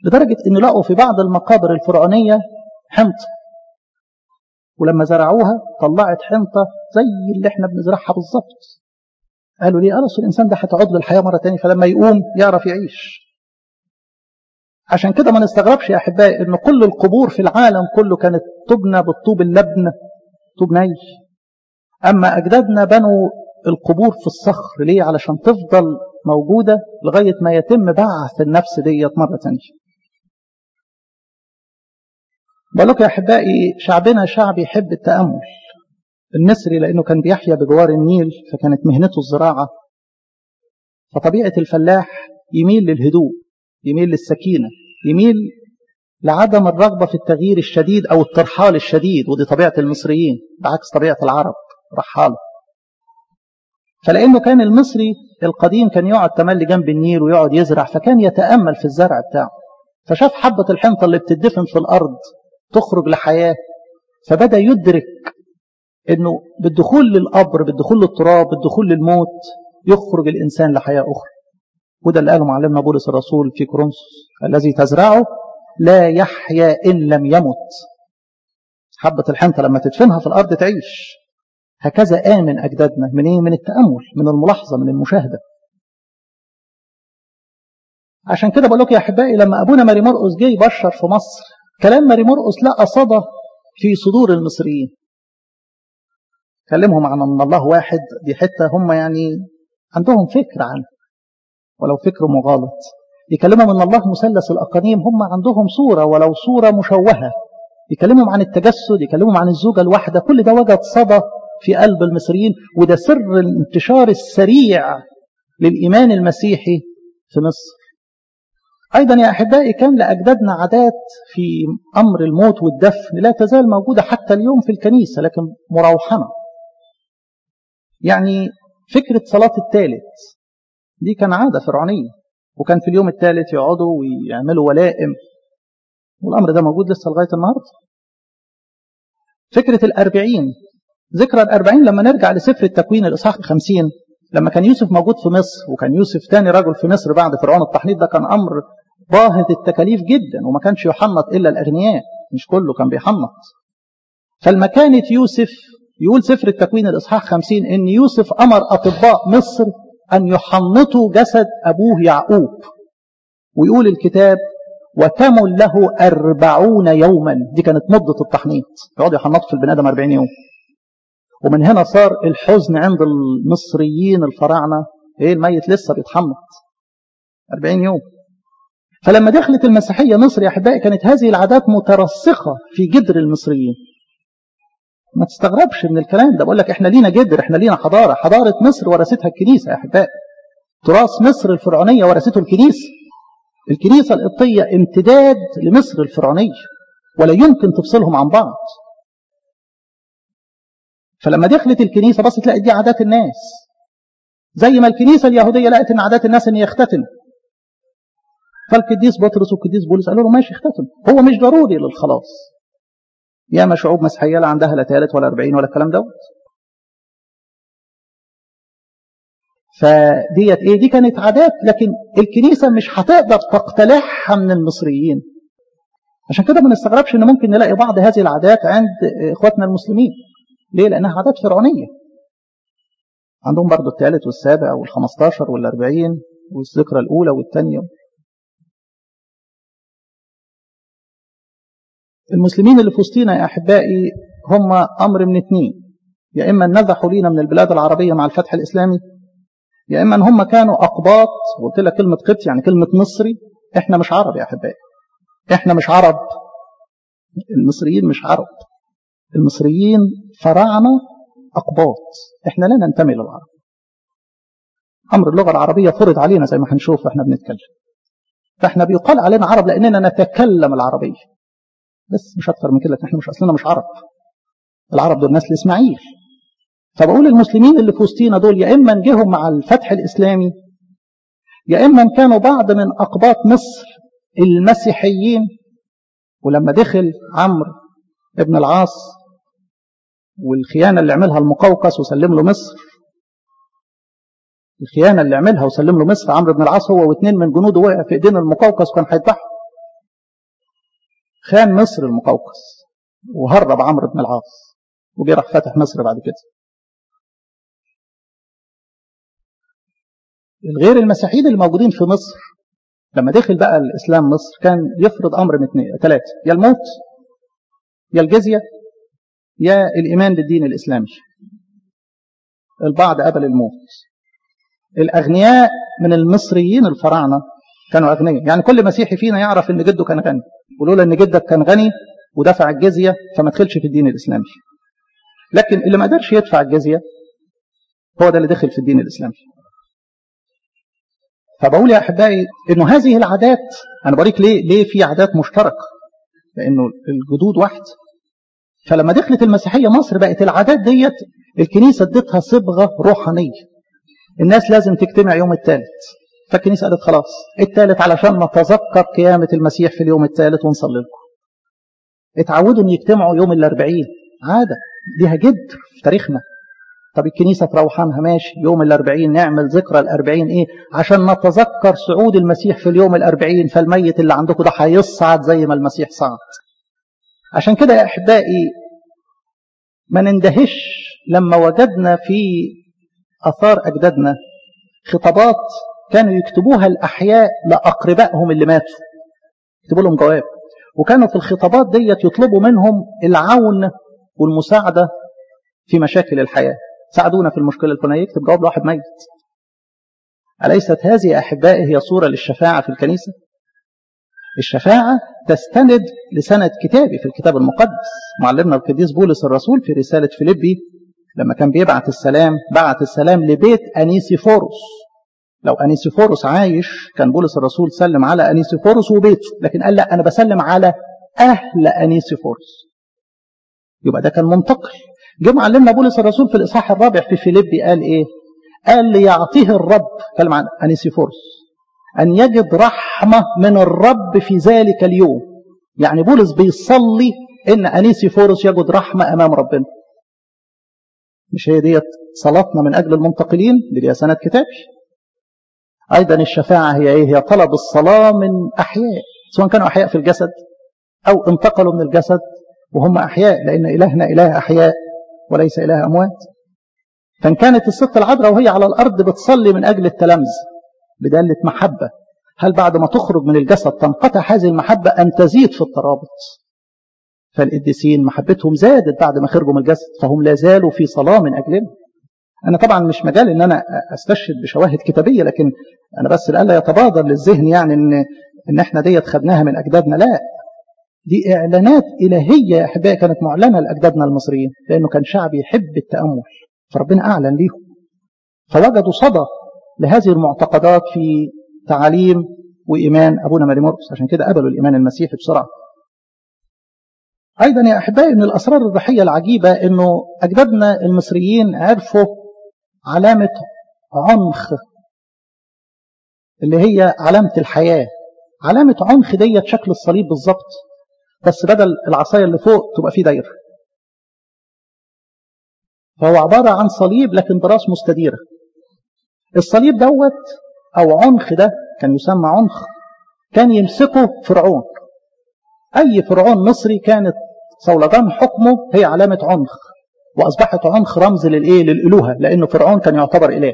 لدرجة إن لقوا في بعض المقابر الفرعونية حنطة ولما زرعوها طلعت حنطة زي اللي احنا بنزرعها بالظبط قالوا ليه قالوا الإنسان ده هتعود له الحياة مرة تانية فلما يقوم يعرف يعيش عشان كده ما نستغربش يا أحبائي إن كل القبور في العالم كله كانت تبنى بالطوب اللبن طوب ني أما أجدادنا بنوا القبور في الصخر ليه علشان تفضل موجودة لغاية ما يتم بعث النفس ديت مرة تانية بقول لك يا أحبائي شعبنا شعب يحب التأمل المصري لأنه كان بيحيا بجوار النيل فكانت مهنته الزراعة فطبيعة الفلاح يميل للهدوء يميل للسكينة يميل لعدم الرغبة في التغيير الشديد أو الترحال الشديد ودي طبيعة المصريين بعكس طبيعة العرب رحالة فلأنه كان المصري القديم كان يقعد تملي جنب النيل ويقعد يزرع فكان يتأمل في الزرع بتاعه فشاف حبة الحنطة اللي بتدفن في الأرض تخرج لحياة فبدأ يدرك انه بالدخول للقبر بالدخول للتراب بالدخول للموت يخرج الانسان لحياه اخرى وده اللي قاله معلمنا بولس الرسول في كورنثوس الذي تزرعه لا يحيا ان لم يمت حبه الحنطه لما تدفنها في الارض تعيش هكذا امن اجدادنا من ايه من التامل من الملاحظه من المشاهده عشان كده بقول لكم يا احبائي لما ابونا ماري مرقس جه يبشر في مصر كلام ماري مرقس لقى صدى في صدور المصريين كلمهم عن ان الله واحد دي حته هم يعني عندهم فكر عنه ولو فكر مغالط يكلمهم ان الله مثلث الاقانيم هم عندهم صوره ولو صوره مشوهه يكلمهم عن التجسد يكلمهم عن الزوجه الواحده كل ده وجد صدى في قلب المصريين وده سر الانتشار السريع للايمان المسيحي في مصر ايضا يا احبائي كان لاجدادنا عادات في امر الموت والدفن لا تزال موجوده حتى اليوم في الكنيسه لكن مروحنه يعني فكرة صلاة الثالث دي كان عادة فرعونية وكان في اليوم الثالث يقعدوا ويعملوا ولائم والأمر ده موجود لسه لغاية النهاردة فكرة الأربعين ذكرى الأربعين لما نرجع لسفر التكوين الإصحاح الخمسين لما كان يوسف موجود في مصر وكان يوسف تاني رجل في مصر بعد فرعون التحنيط ده كان أمر باهظ التكاليف جدا وما كانش يحنط إلا الأغنياء مش كله كان بيحنط فالمكانة يوسف يقول سفر التكوين الإصحاح خمسين إن يوسف أمر أطباء مصر أن يحنطوا جسد أبوه يعقوب ويقول الكتاب وتمل له أربعون يوما دي كانت مدة التحنيط يقعدوا يحنطوا في البني آدم أربعين يوم ومن هنا صار الحزن عند المصريين الفراعنة إيه الميت لسه بيتحنط أربعين يوم فلما دخلت المسيحية مصر يا أحبائي كانت هذه العادات مترسخة في جدر المصريين ما تستغربش من الكلام ده بقول لك احنا لينا جدر احنا لينا حضاره حضاره مصر ورثتها الكنيسه يا احبائي تراث مصر الفرعونيه ورثته الكنيسه الكنيسه القبطيه امتداد لمصر الفرعونيه ولا يمكن تفصلهم عن بعض فلما دخلت الكنيسه بص تلاقي دي عادات الناس زي ما الكنيسه اليهوديه لقت ان عادات الناس ان يختتنوا فالقديس بطرس والقديس بولس قالوا له ماشي اختتن هو مش ضروري للخلاص ياما شعوب مسيحيه لا عندها لا ثالث ولا 40 ولا الكلام دوت فديت ايه دي كانت عادات لكن الكنيسه مش هتقدر تقتلعها من المصريين عشان كده ما نستغربش ان ممكن نلاقي بعض هذه العادات عند اخواتنا المسلمين ليه لانها عادات فرعونيه عندهم برضو الثالث والسابع والخمستاشر والاربعين والذكرى الاولى والثانيه المسلمين اللي في وسطينا يا احبائي هم امر من اثنين يا اما نذحوا لينا من البلاد العربيه مع الفتح الاسلامي يا اما ان هم كانوا اقباط وقلت لك كلمه قبط يعني كلمه مصري احنا مش عرب يا احبائي احنا مش عرب المصريين مش عرب المصريين فراعنه اقباط احنا لا ننتمي للعرب امر اللغه العربيه فرض علينا زي ما هنشوف واحنا بنتكلم فاحنا بيقال علينا عرب لاننا نتكلم العربيه بس مش اكتر من كده احنا مش اصلنا مش عرب العرب دول ناس لاسماعيل فبقول المسلمين اللي في وسطينا دول يا اما جيهم مع الفتح الاسلامي يا اما كانوا بعض من اقباط مصر المسيحيين ولما دخل عمرو ابن العاص والخيانه اللي عملها المقوقس وسلم له مصر الخيانه اللي عملها وسلم له مصر عمرو بن العاص هو واثنين من جنوده وقع في ايدين المقوقس وكان هيذبحه خان مصر المقوقس وهرب عمرو بن العاص وجه راح فتح مصر بعد كده الغير المسيحيين الموجودين في مصر لما دخل بقى الإسلام مصر كان يفرض أمر من اثنين ثلاثة يا الموت يا الجزية يا الإيمان بالدين الإسلامي البعض قبل الموت الأغنياء من المصريين الفراعنة كانوا أغنياء يعني كل مسيحي فينا يعرف أن جده كان غني ولولا أن جدك كان غني ودفع الجزية فما تدخلش في الدين الإسلامي لكن اللي ما قدرش يدفع الجزية هو ده اللي دخل في الدين الإسلامي فبقول يا أحبائي أنه هذه العادات أنا بوريك ليه ليه في عادات مشتركة لأنه الجدود واحد فلما دخلت المسيحية مصر بقت العادات ديت الكنيسة ادتها صبغة روحانية الناس لازم تجتمع يوم الثالث فالكنيسة قالت خلاص الثالث علشان نتذكر قيامة المسيح في اليوم الثالث ونصلي لكم اتعودوا ان يجتمعوا يوم الاربعين عادة ليها جد في تاريخنا طب الكنيسة في روحانها ماشي يوم الأربعين نعمل ذكرى الأربعين إيه عشان نتذكر صعود المسيح في اليوم الأربعين فالميت اللي عندكم ده هيصعد زي ما المسيح صعد عشان كده يا أحبائي ما نندهش لما وجدنا في أثار أجدادنا خطابات كانوا يكتبوها الأحياء لأقربائهم اللي ماتوا يكتبوا لهم جواب وكانوا في الخطابات ديت يطلبوا منهم العون والمساعدة في مشاكل الحياة ساعدونا في المشكلة الفلانية يكتب جواب لواحد ميت أليست هذه يا أحبائي هي صورة للشفاعة في الكنيسة الشفاعة تستند لسند كتابي في الكتاب المقدس معلمنا القديس بولس الرسول في رسالة فيليبي لما كان بيبعت السلام بعت السلام لبيت أنيسيفوروس لو أنيسيفوروس عايش كان بولس الرسول سلم على أنيسيفوروس وبيته لكن قال لا أنا بسلم على أهل أنيسيفوروس يبقى ده كان منتقل جه معلمنا بولس الرسول في الإصحاح الرابع في فيليبي قال إيه قال ليعطيه الرب كلم عن أنيسيفوروس أن يجد رحمة من الرب في ذلك اليوم يعني بولس بيصلي إن أنيسيفوروس يجد رحمة أمام ربنا مش هي ديت صلاتنا من أجل المنتقلين دي سنة كتابي أيضا الشفاعة هي إيه هي طلب الصلاة من أحياء سواء كانوا أحياء في الجسد أو انتقلوا من الجسد وهم أحياء لأن إلهنا إله أحياء وليس إله أموات فإن كانت الست العذراء وهي على الأرض بتصلي من أجل التلامذة بدالة محبة هل بعد ما تخرج من الجسد تنقطع هذه المحبة أم تزيد في الترابط فالقديسين محبتهم زادت بعد ما خرجوا من الجسد فهم لا زالوا في صلاة من أجلنا أنا طبعا مش مجال إن أنا أستشهد بشواهد كتابية لكن أنا بس لألا يتبادر للذهن يعني إن إن إحنا ديت خدناها من أجدادنا لا دي إعلانات إلهية يا أحبائي كانت معلنة لأجدادنا المصريين لأنه كان شعب يحب التأمل فربنا أعلن ليهم فوجدوا صدى لهذه المعتقدات في تعاليم وإيمان أبونا ماري مرقس عشان كده قبلوا الإيمان المسيحي بسرعة أيضا يا أحبائي من الأسرار الروحية العجيبة أنه أجدادنا المصريين عرفوا علامة عنخ اللي هي علامة الحياة علامة عنخ ديت شكل الصليب بالظبط بس بدل العصاية اللي فوق تبقى فيه دايرة فهو عبارة عن صليب لكن براس مستديرة الصليب دوت أو عنخ ده كان يسمى عنخ كان يمسكه فرعون أي فرعون مصري كانت صولجان حكمه هي علامة عنخ وأصبحت عنخ رمز للإيه للإلوهة لأنه فرعون كان يعتبر إله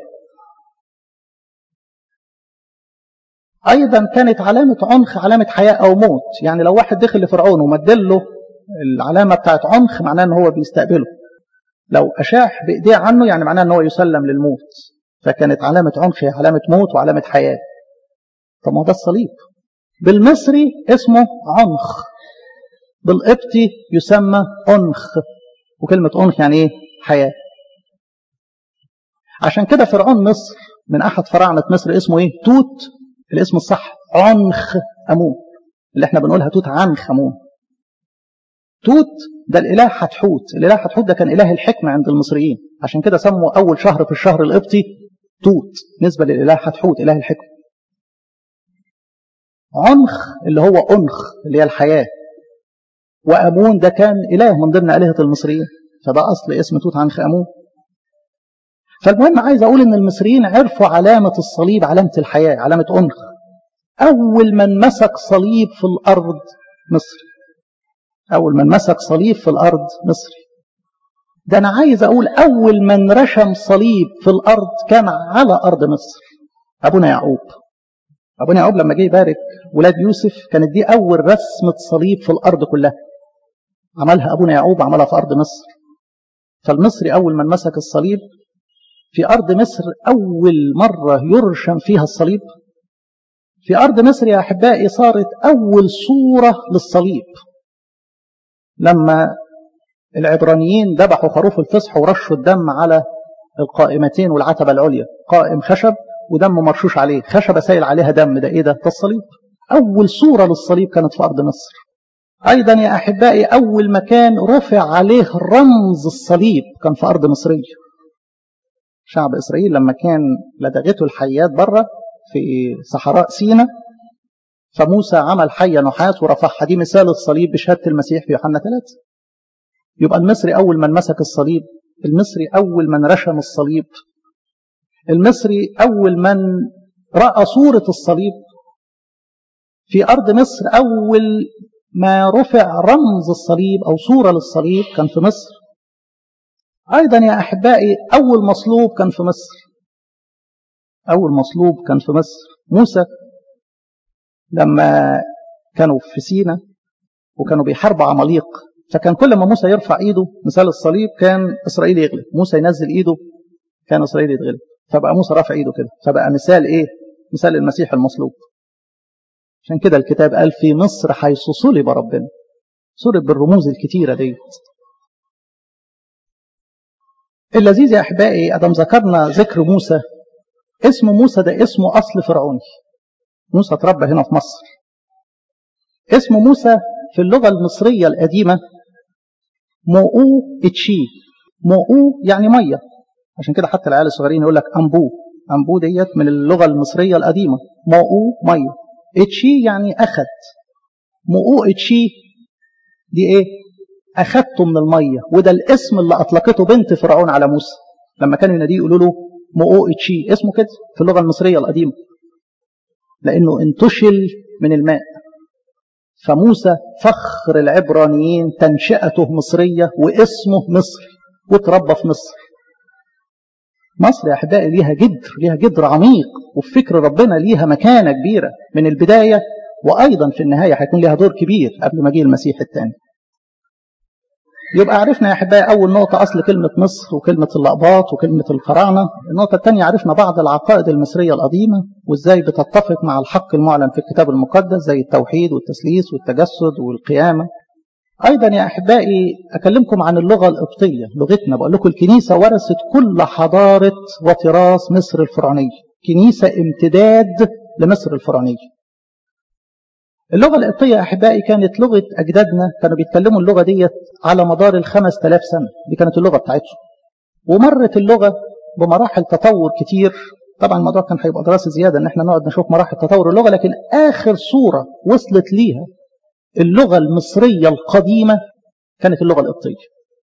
أيضا كانت علامة عنخ علامة حياة أو موت يعني لو واحد دخل لفرعون ومدله العلامة بتاعت عنخ معناه أنه هو بيستقبله لو أشاح بإيديه عنه يعني معناه أنه هو يسلم للموت فكانت علامة عنخ هي علامة موت وعلامة حياة طب ما ده الصليب بالمصري اسمه عنخ بالقبطي يسمى أنخ وكلمة أنخ يعني إيه حياة عشان كده فرعون مصر من أحد فراعنة مصر اسمه إيه توت الاسم الصح عنخ أمون اللي احنا بنقولها توت عنخ أمون توت ده الإله حتحوت الإله حتحوت ده كان إله الحكمة عند المصريين عشان كده سموا أول شهر في الشهر القبطي توت نسبة للإله حتحوت إله الحكمة عنخ اللي هو أنخ اللي هي الحياة وأمون ده كان إله من ضمن آلهة المصريين فده أصل اسم توت عنخ أمون فالمهم عايز أقول إن المصريين عرفوا علامة الصليب علامة الحياة علامة أنخ أول من مسك صليب في الأرض مصر أول من مسك صليب في الأرض مصري ده أنا عايز أقول أول من رشم صليب في الأرض كان على أرض مصر أبونا يعقوب أبونا يعقوب لما جه يبارك ولاد يوسف كانت دي أول رسمة صليب في الأرض كلها عملها أبونا يعقوب عملها في أرض مصر فالمصري أول من مسك الصليب في أرض مصر أول مرة يرشم فيها الصليب في أرض مصر يا أحبائي صارت أول صورة للصليب لما العبرانيين ذبحوا خروف الفصح ورشوا الدم على القائمتين والعتبة العليا قائم خشب ودم مرشوش عليه خشبة سايل عليها دم ده إيه ده؟ ده الصليب أول صورة للصليب كانت في أرض مصر أيضا يا أحبائي أول مكان رفع عليه رمز الصليب كان في أرض مصرية شعب إسرائيل لما كان لدغته الحيات بره في صحراء سينا فموسى عمل حية نحاس ورفعها دي مثال الصليب بشهادة المسيح في يوحنا 3 يبقى المصري أول من مسك الصليب المصري أول من رشم الصليب المصري أول من رأى صورة الصليب في أرض مصر أول ما رفع رمز الصليب أو صورة للصليب كان في مصر أيضا يا أحبائي أول مصلوب كان في مصر أول مصلوب كان في مصر موسى لما كانوا في سينا وكانوا بيحاربوا عماليق فكان كل ما موسى يرفع ايده مثال الصليب كان اسرائيل يغلب موسى ينزل ايده كان اسرائيل يتغلب فبقى موسى رافع ايده كده فبقى مثال ايه مثال المسيح المصلوب عشان كده الكتاب قال في مصر حيث صلب ربنا صلب بالرموز الكتيره ديت اللذيذ يا احبائي ادم ذكرنا ذكر موسى اسم موسى ده اسمه اصل فرعوني موسى اتربى هنا في مصر اسم موسى في اللغة المصرية القديمة موؤو اتشي موؤو يعني مية عشان كده حتى العيال الصغيرين يقول لك أنبو أنبو ديت من اللغة المصرية القديمة موؤو مية اتشي يعني أخد موؤو اتشي دي ايه أخدته من المية وده الاسم اللي أطلقته بنت فرعون على موسى لما كانوا يناديه يقولوا له موؤو اتشي اسمه كده في اللغة المصرية القديمة لأنه انتشل من الماء فموسى فخر العبرانيين تنشئته مصرية واسمه مصر وتربى في مصر مصر يا أحبائي ليها جدر ليها جدر عميق وفي فكر ربنا ليها مكانة كبيرة من البداية وأيضا في النهاية هيكون ليها دور كبير قبل مجيء المسيح الثاني يبقى عرفنا يا أحبائي أول نقطة أصل كلمة مصر وكلمة الأقباط وكلمة الفراعنة النقطة الثانية عرفنا بعض العقائد المصرية القديمة وإزاي بتتفق مع الحق المعلن في الكتاب المقدس زي التوحيد والتثليث والتجسد والقيامة أيضا يا أحبائي أكلمكم عن اللغة القبطية لغتنا بقول لكم الكنيسة ورثت كل حضارة وتراث مصر الفرعونية كنيسة امتداد لمصر الفرعونية اللغة القبطية يا أحبائي كانت لغة أجدادنا كانوا بيتكلموا اللغة ديت على مدار الخمس تلاف سنة دي كانت اللغة بتاعتهم ومرت اللغة بمراحل تطور كتير طبعا الموضوع كان هيبقى دراسة زيادة ان احنا نقعد نشوف مراحل تطور اللغة لكن آخر صورة وصلت ليها اللغة المصرية القديمة كانت اللغة القبطية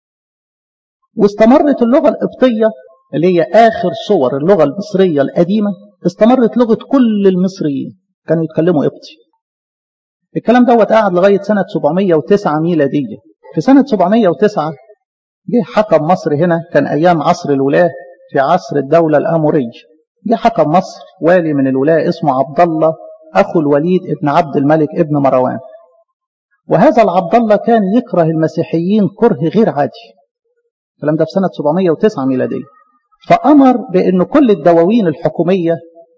واستمرت اللغة القبطية اللي هي آخر صور اللغة المصرية القديمة استمرت لغة كل المصريين كانوا يتكلموا قبطي الكلام دوت قعد لغاية سنة 709 ميلادية في سنة 709 جه حكم مصر هنا كان أيام عصر الولاة في عصر الدولة الأمورية جه حكم مصر والي من الولاة اسمه عبد الله أخو الوليد ابن عبد الملك ابن مروان وهذا العبد الله كان يكره المسيحيين كره غير عادي الكلام ده في سنة 709 ميلادية فأمر بأن كل الدواوين الحكومية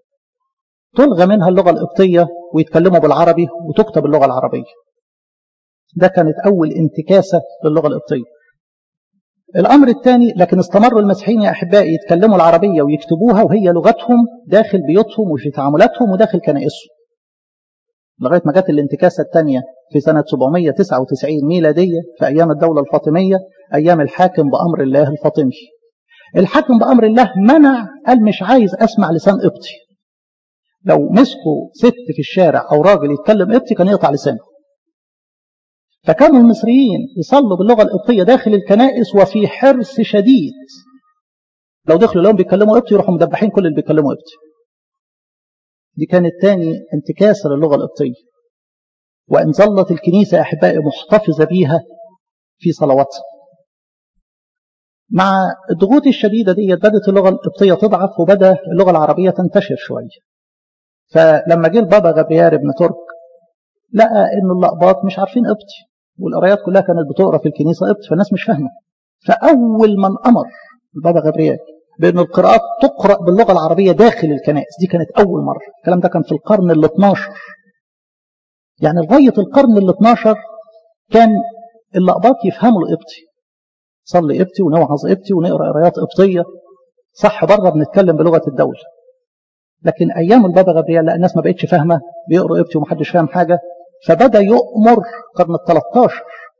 تلغى منها اللغة القبطية ويتكلموا بالعربي وتكتب اللغة العربية ده كانت أول انتكاسة للغة القبطية الأمر الثاني لكن استمروا المسيحيين يا أحبائي يتكلموا العربية ويكتبوها وهي لغتهم داخل بيوتهم وفي تعاملاتهم وداخل كنائسهم لغاية ما جت الانتكاسة الثانية في سنة 799 ميلادية في أيام الدولة الفاطمية أيام الحاكم بأمر الله الفاطمي الحاكم بأمر الله منع قال مش عايز أسمع لسان قبطي لو مسكوا ست في الشارع أو راجل يتكلم قبطي كان يقطع لسانه فكانوا المصريين يصلوا باللغة القبطية داخل الكنائس وفي حرص شديد لو دخلوا لهم بيتكلموا قبطي يروحوا مدبحين كل اللي بيتكلموا قبطي دي كانت تاني انتكاسة للغة القبطية وإن ظلت الكنيسة أحبائي محتفظة بيها في صلواتها مع الضغوط الشديدة دي بدأت اللغة القبطية تضعف وبدأ اللغة العربية تنتشر شوية فلما جه البابا غبيار ابن ترك لقى إن اللقباط مش عارفين قبطي والقرايات كلها كانت بتقرا في الكنيسة قبطي فالناس مش فاهمة فأول من أمر البابا غبريال بأن القراءات تقرأ باللغة العربية داخل الكنائس دي كانت أول مرة الكلام ده كان في القرن ال 12 يعني لغاية القرن ال 12 كان اللقباط يفهموا القبطي صلي قبطي ونوعظ قبطي ونقرا قرايات قبطية صح بره بنتكلم بلغة الدولة لكن أيام البابا غبريال لا الناس ما بقتش فاهمة بيقروا قبطي ومحدش فاهم حاجة فبدأ يؤمر القرن ال 13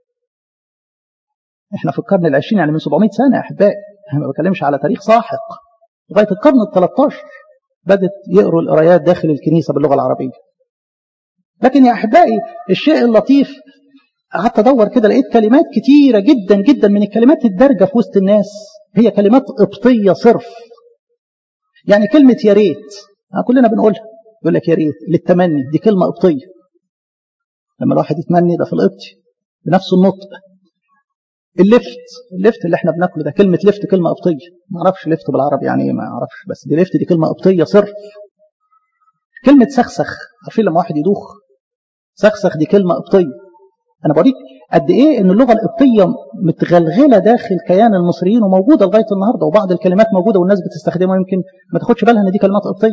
احنا في القرن العشرين يعني من 700 سنة يا أحبائي انا ما بتكلمش على تاريخ ساحق لغاية القرن ال 13 بدأت يقروا القرايات داخل الكنيسة باللغة العربية لكن يا أحبائي الشيء اللطيف قعدت أدور كده لقيت كلمات كتيرة جدا جدا من الكلمات الدارجة في وسط الناس هي كلمات قبطية صرف يعني كلمة يا ريت كلنا بنقولها يقول لك يا ريت للتمني دي كلمة قبطية لما الواحد يتمني ده في القبطي بنفس النطق اللفت اللفت اللي احنا بناكله ده كلمة لفت كلمة قبطية ما اعرفش لفت بالعربي يعني ايه ما اعرفش بس دي لفت دي كلمة قبطية صرف كلمة سخسخ عارفين لما واحد يدوخ سخسخ دي كلمة قبطية انا بوريك قد ايه ان اللغة القبطية متغلغلة داخل كيان المصريين وموجودة لغاية النهاردة وبعض الكلمات موجودة والناس بتستخدمها يمكن ما تاخدش بالها ان دي كلمات قبطية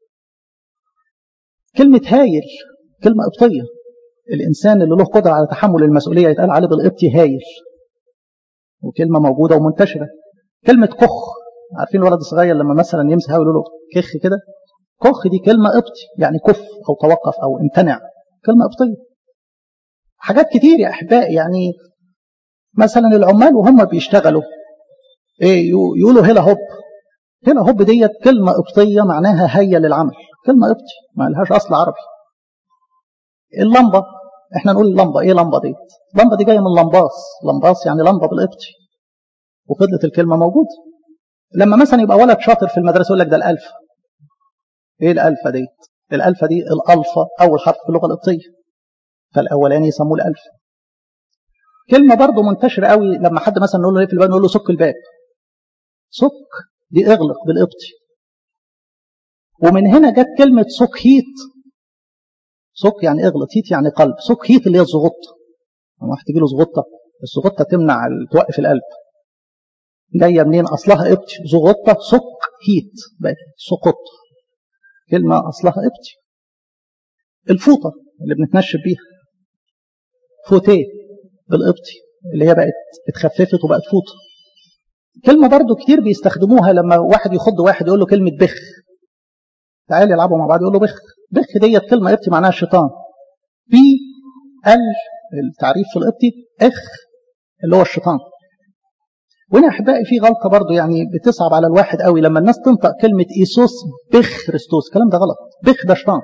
كلمة هايل كلمة قبطية الإنسان اللي له قدرة على تحمل المسؤولية يتقال عليه بالقبطي هايل وكلمة موجودة ومنتشرة كلمة كخ عارفين الولد الصغير لما مثلا يمسح يقولوا له كخ كده كخ دي كلمة قبطي يعني كف أو توقف أو امتنع كلمة قبطية حاجات كتير يا أحبائي يعني مثلا العمال وهم بيشتغلوا إيه يقولوا هلا هوب هلا هوب ديت كلمة قبطية معناها هيا للعمل كلمة قبطي ما لهاش أصل عربي اللمبة احنا نقول اللمبة ايه لمبة دي اللمبة دي جاية من لمباس لمباس يعني لمبة بالقبطي وفضلت الكلمة موجودة لما مثلا يبقى ولد شاطر في المدرسة يقول لك ده الألفة ايه الألفة دي الألفة دي الألفة أول حرف في اللغة القبطية فالأولاني يسموه الألفة كلمة برضه منتشرة قوي لما حد مثلا نقول له ايه في الباب نقول له سك الباب سك دي اغلق بالقبطي ومن هنا جت كلمة سك هيت سك يعني اغلط هيت يعني قلب سك هيت اللي هي الزغطة لما واحد تجي له زغطة الزغطة تمنع توقف القلب جاية منين أصلها قبطي زغطة سك هيت بقت سقط كلمة أصلها قبطي الفوطة اللي بنتنشف بيها فوتيه بالقبطي اللي هي بقت اتخففت وبقت فوطة كلمة برضو كتير بيستخدموها لما واحد يخض واحد يقول له كلمة بخ تعالى يلعبوا مع بعض يقول له بخ بخ ديت كلمة قبطي معناها الشيطان بي ال التعريف في القبطي اخ اللي هو الشيطان وهنا احبائي في غلطه برضو يعني بتصعب على الواحد قوي لما الناس تنطق كلمه ايسوس بخ خريستوس الكلام ده غلط بخ ده شيطان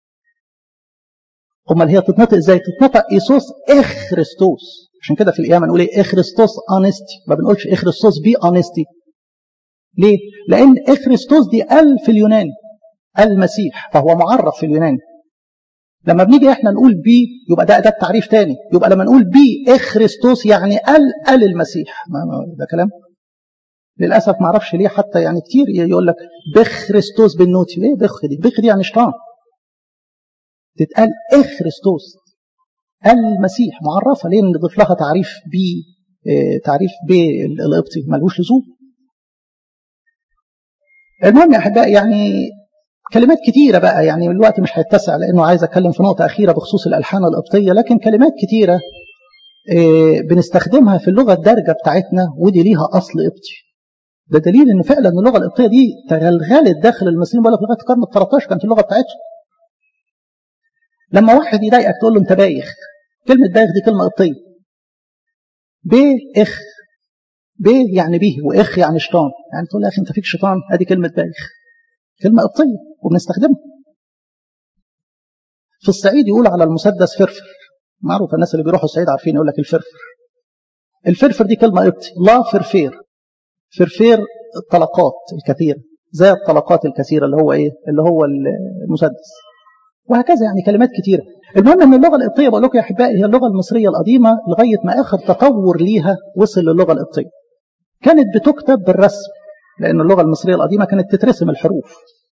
امال هي تتنطق ازاي تتنطق ايسوس اخ خريستوس عشان كده في القيامه نقول ايه اخريستوس انستي ما بنقولش اخريستوس بي انستي ليه لان اخريستوس دي ال في اليوناني المسيح فهو معرف في اليوناني لما بنيجي احنا نقول بي يبقى ده ده التعريف تاني يبقى لما نقول بي اخريستوس يعني ال ال المسيح ما ما ده كلام للاسف ما اعرفش ليه حتى يعني كتير يقول لك بخريستوس بالنوتي ليه بخ دي بخ دي يعني شيطان تتقال اخريستوس المسيح معرفه ليه نضيف لها تعريف بي اه تعريف بالقبطي ملوش لزوم المهم يا احبائي يعني كلمات كتيرة بقى يعني الوقت مش هيتسع لأنه عايز أتكلم في نقطة أخيرة بخصوص الألحان القبطية لكن كلمات كتيرة بنستخدمها في اللغة الدارجة بتاعتنا ودي ليها أصل قبطي ده دليل إن فعلا اللغة القبطية دي تغلغلت داخل المصريين بقول لك لغاية القرن ال 13 كانت اللغة بتاعتهم لما واحد يضايقك تقول له أنت بايخ كلمة بايخ دي كلمة قبطية ب إخ ب يعني به وإخ يعني شيطان يعني تقول يا أخي أنت فيك شيطان أدي كلمة بايخ كلمة قبطية وبنستخدمها في الصعيد يقول على المسدس فرفر معروف الناس اللي بيروحوا الصعيد عارفين يقول لك الفرفر الفرفر دي كلمة قبطي لا فرفير فرفير الطلقات الكثيرة زي الطلقات الكثيرة اللي هو ايه اللي هو المسدس وهكذا يعني كلمات كثيرة المهم ان اللغه القبطيه بقول لكم يا احبائي هي اللغه المصريه القديمه لغايه ما اخر تطور ليها وصل للغه القبطيه كانت بتكتب بالرسم لان اللغه المصريه القديمه كانت تترسم الحروف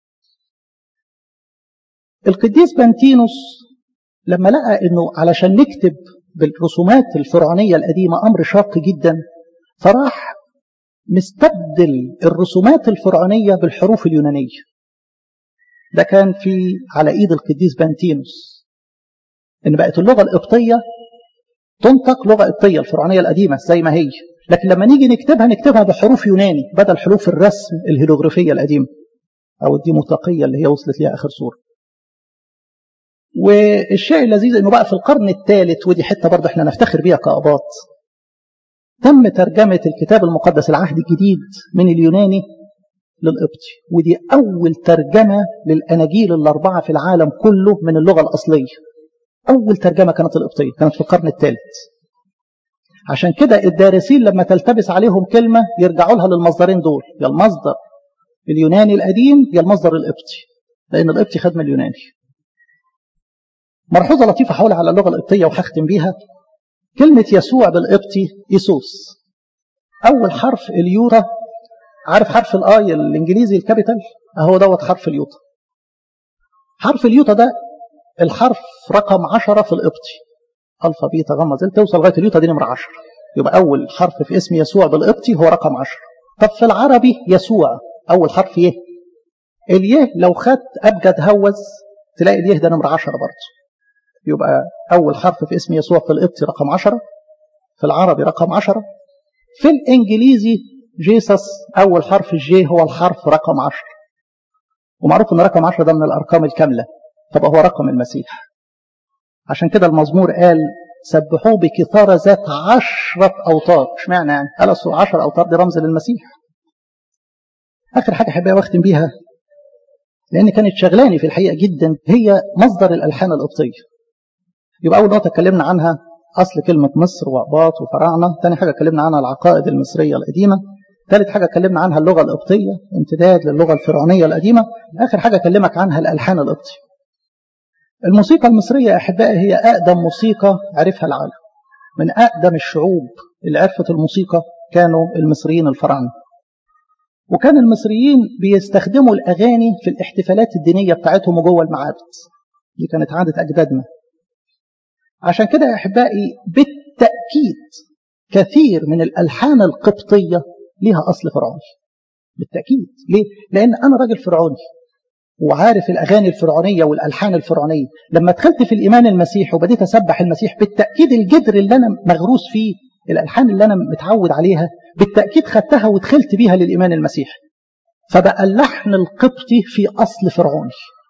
القديس بنتينوس لما لقى انه علشان نكتب بالرسومات الفرعونيه القديمه امر شاق جدا فراح مستبدل الرسومات الفرعونيه بالحروف اليونانيه ده كان في على ايد القديس بنتينوس ان بقت اللغه القبطيه تنطق لغه قبطيه الفرعونيه القديمه زي ما هي لكن لما نيجي نكتبها نكتبها بحروف يوناني بدل حروف الرسم الهيروغليفيه القديمه او الديموطاقيه اللي هي وصلت ليها اخر صوره والشيء اللذيذ انه بقى في القرن الثالث ودي حته برضه احنا نفتخر بيها كاباط تم ترجمه الكتاب المقدس العهد الجديد من اليوناني للقبطي ودي اول ترجمه للاناجيل الاربعه في العالم كله من اللغه الاصليه اول ترجمه كانت القبطيه كانت في القرن الثالث عشان كده الدارسين لما تلتبس عليهم كلمه يرجعوا لها للمصدرين دول يا المصدر اليوناني القديم يا المصدر القبطي لان القبطي خد من اليوناني ملحوظه لطيفه حول على اللغه القبطيه وهختم بيها كلمه يسوع بالقبطي يسوس اول حرف اليوتا عارف حرف الاي الانجليزي الكابيتال اهو دوت حرف اليوتا حرف اليوتا ده الحرف رقم 10 في القبطي الفا بيتا غاما زل توصل لغايه اليوتا دي نمره 10 يبقى اول حرف في اسم يسوع بالقبطي هو رقم 10 طب في العربي يسوع اول حرف يه اليه لو خدت ابجد هوز تلاقي اليه ده نمره 10 برضه يبقى اول حرف في اسم يسوع في القبطي رقم 10 في العربي رقم 10 في الانجليزي جيسس اول حرف الجي هو الحرف رقم 10 ومعروف ان رقم 10 ده من الارقام الكامله طب هو رقم المسيح عشان كده المزمور قال سبحوه بكثارة ذات عشرة أوتار مش معنى يعني قال أصل 10 أوتار دي رمز للمسيح آخر حاجة أحبها واختم بيها لأن كانت شغلاني في الحقيقة جدا هي مصدر الألحان القبطية يبقى أول نقطة اتكلمنا عنها أصل كلمة مصر وأقباط وفراعنة ثاني حاجة اتكلمنا عنها العقائد المصرية القديمة ثالث حاجة اتكلمنا عنها اللغة القبطية امتداد للغة الفرعونية القديمة آخر حاجة أكلمك عنها الألحان القبطية الموسيقى المصرية أحبائي هي أقدم موسيقى عرفها العالم من أقدم الشعوب اللي عرفت الموسيقى كانوا المصريين الفراعنة وكان المصريين بيستخدموا الأغاني في الاحتفالات الدينية بتاعتهم جوه المعابد دي كانت عادة أجدادنا عشان كده يا أحبائي بالتأكيد كثير من الألحان القبطية ليها أصل فرعوني بالتأكيد ليه؟ لأن أنا راجل فرعوني وعارف الأغاني الفرعونية والألحان الفرعونية لما دخلت في الإيمان المسيحي وبديت أسبح المسيح بالتأكيد الجدر اللي أنا مغروس فيه الألحان اللي أنا متعود عليها بالتأكيد خدتها ودخلت بيها للإيمان المسيحي فبقى اللحن القبطي في أصل فرعوني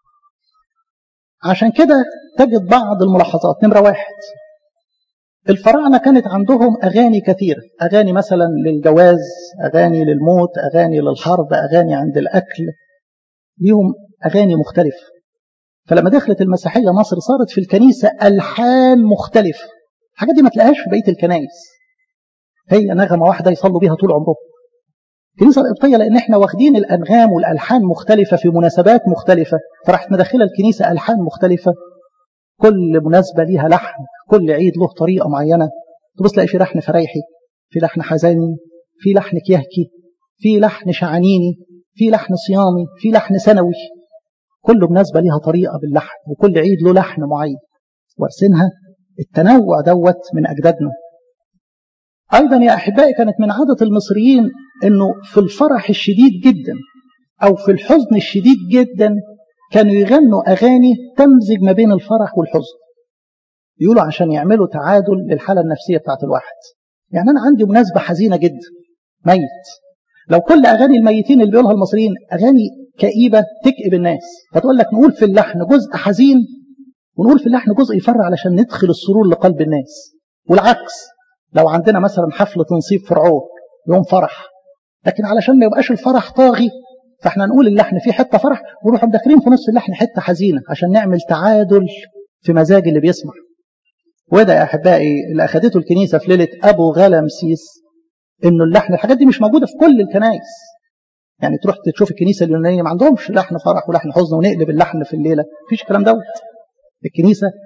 عشان كده تجد بعض الملاحظات نمرة واحد الفراعنة كانت عندهم أغاني كثيرة أغاني مثلا للجواز أغاني للموت أغاني للحرب أغاني عند الأكل ليهم أغاني مختلفة فلما دخلت المسيحية مصر صارت في الكنيسة ألحان مختلفة الحاجات دي ما تلاقيهاش في بقية الكنائس هي نغمة واحدة يصلوا بيها طول عمرهم الكنيسة القبطية لأن احنا واخدين الأنغام والألحان مختلفة في مناسبات مختلفة فراحت مدخلة الكنيسة ألحان مختلفة كل مناسبة ليها لحن كل عيد له طريقة معينة تبص تلاقي في لحن فريحي في لحن حزيني في لحن كيهكي في لحن شعانيني في لحن صيامي في لحن سنوي كل مناسبة ليها طريقة باللحن وكل عيد له لحن معين وارسنها التنوع دوت من أجدادنا أيضا يا أحبائي كانت من عادة المصريين أنه في الفرح الشديد جدا أو في الحزن الشديد جدا كانوا يغنوا أغاني تمزج ما بين الفرح والحزن يقولوا عشان يعملوا تعادل للحالة النفسية بتاعت الواحد يعني أنا عندي مناسبة حزينة جدا ميت لو كل أغاني الميتين اللي بيقولها المصريين أغاني كئيبة تكئب الناس فتقول لك نقول في اللحن جزء حزين ونقول في اللحن جزء يفرح علشان ندخل السرور لقلب الناس والعكس لو عندنا مثلا حفل تنصيب فرعون يوم فرح لكن علشان ما يبقاش الفرح طاغي فاحنا نقول اللحن فيه حته فرح ونروح مدخلين في نص اللحن حته حزينه عشان نعمل تعادل في مزاج اللي بيسمع وده يا احبائي اللي اخذته الكنيسه في ليله ابو غلمسيس انه اللحن الحاجات دي مش موجوده في كل الكنائس يعني تروح تشوف الكنيسه اليونانيه ما عندهمش لحن فرح ولحن حزن ونقلب اللحن في الليله مفيش الكلام دوت الكنيسه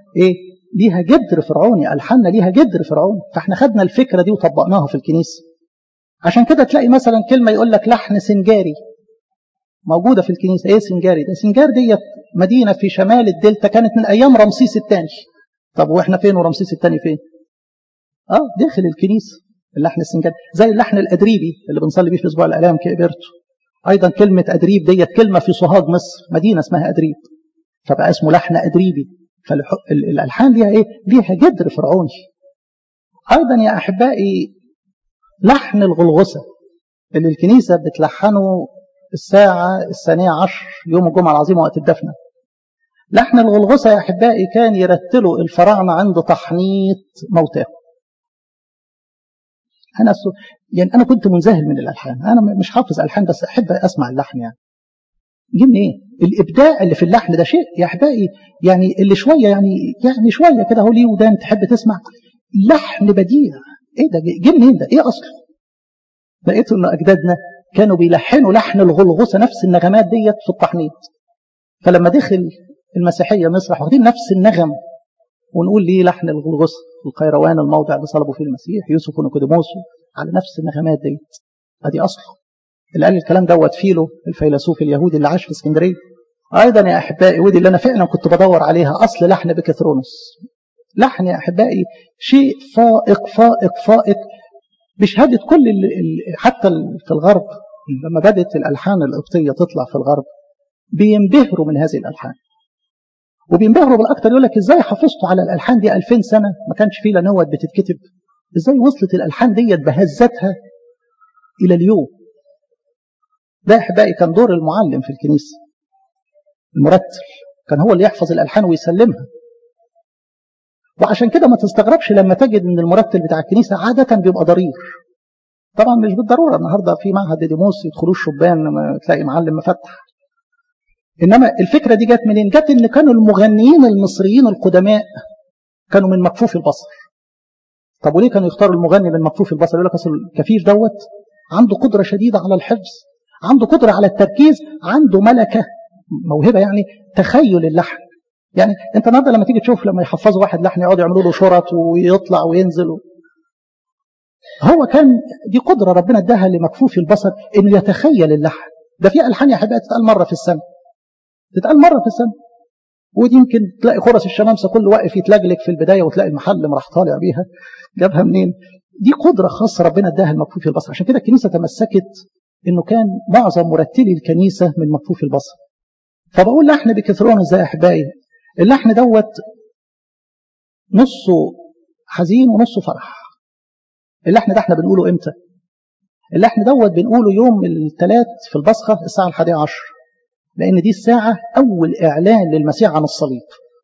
ايه ليها جدر فرعوني الحاننا ليها جدر فرعوني فاحنا خدنا الفكره دي وطبقناها في الكنيسه عشان كده تلاقي مثلا كلمه يقول لك لحن سنجاري موجوده في الكنيسه ايه سنجاري ده سنجار ديت مدينه في شمال الدلتا كانت من ايام رمسيس الثاني طب واحنا فين ورمسيس الثاني فين اه داخل الكنيسه اللحن السنجاري زي اللحن الادريبي اللي بنصلي بيه في اسبوع الالام كابرته ايضا كلمه ادريب ديت كلمه في سوهاج مصر مدينه اسمها ادريب فبقى اسمه لحن ادريبي فالالحان ليها ايه ليها جدر فرعوني ايضا يا احبائي لحن الغلغسه اللي الكنيسه بتلحنه الساعه الثانيه عشر يوم الجمعه العظيمه وقت الدفنه لحن الغلغسه يا احبائي كان يرتلوا الفراعنه عند تحنيط موتاهم انا يعني انا كنت منذهل من الالحان انا مش حافظ الحان بس احب اسمع اللحن يعني جه منين ايه الابداع اللي في اللحن ده شيء يا احبائي يعني اللي شويه يعني يعني شويه كده هو ليه ودان تحب تسمع لحن بديع ايه ده جه منين ده ايه اصله لقيت ان اجدادنا كانوا بيلحنوا لحن الغلغوسه نفس النغمات ديت في التحنيط فلما دخل المسيحيه مصر واخدين نفس النغم ونقول ليه لحن الغلغوسه القيروان الموضع اللي صلبوا فيه المسيح يوسف ونيقوديموس على نفس النغمات ديت ادي اصله اللي قال الكلام دوت فيلو الفيلسوف اليهودي اللي عاش في اسكندريه ايضا يا احبائي ودي اللي انا فعلا كنت بدور عليها اصل لحن بكثرونس لحن يا احبائي شيء فائق فائق فائق بشهاده كل ال ال حتى في الغرب لما بدات الالحان القبطيه تطلع في الغرب بينبهروا من هذه الالحان وبينبهروا بالاكثر يقول لك ازاي حافظتوا على الالحان دي 2000 سنه ما كانش فيه لا نوت بتتكتب ازاي وصلت الالحان ديت بهزتها الى اليوم ده احبائي كان دور المعلم في الكنيسه المرتل كان هو اللي يحفظ الالحان ويسلمها وعشان كده ما تستغربش لما تجد ان المرتل بتاع الكنيسه عاده بيبقى ضرير طبعا مش بالضروره النهارده في معهد ديديموس يدخلوه الشبان تلاقي معلم مفتح انما الفكره دي جت منين؟ جت ان كانوا المغنيين المصريين القدماء كانوا من مكفوف البصر. طب وليه كانوا يختاروا المغني من مكفوف البصر؟ يقول لك اصل الكفيف دوت عنده قدره شديده على الحفظ، عنده قدره على التركيز، عنده ملكه موهبه يعني تخيل اللحن. يعني انت النهارده لما تيجي تشوف لما يحفظوا واحد لحن يقعدوا يعملوا له شرط ويطلع وينزل و... هو كان دي قدره ربنا اداها لمكفوف البصر انه يتخيل اللحن. ده في الحان يا حبايبي تتقال مره في السنه. تتقال مرة في السنة ودي يمكن تلاقي خرس الشمامسة كل واقف يتلجلج في البداية وتلاقي المحلم راح طالع بيها جابها منين دي قدرة خاصة ربنا اداها لمكفوف البصر عشان كده الكنيسة تمسكت انه كان معظم مرتلي الكنيسة من مكفوف البصر فبقول لحن بكثرون ازاي يا احبائي اللحن دوت نصه حزين ونصه فرح اللحن ده احنا بنقوله امتى اللحن دوت بنقوله يوم الثلاث في البصخة الساعة الحادية عشر لأن دي الساعة أول إعلان للمسيح عن الصليب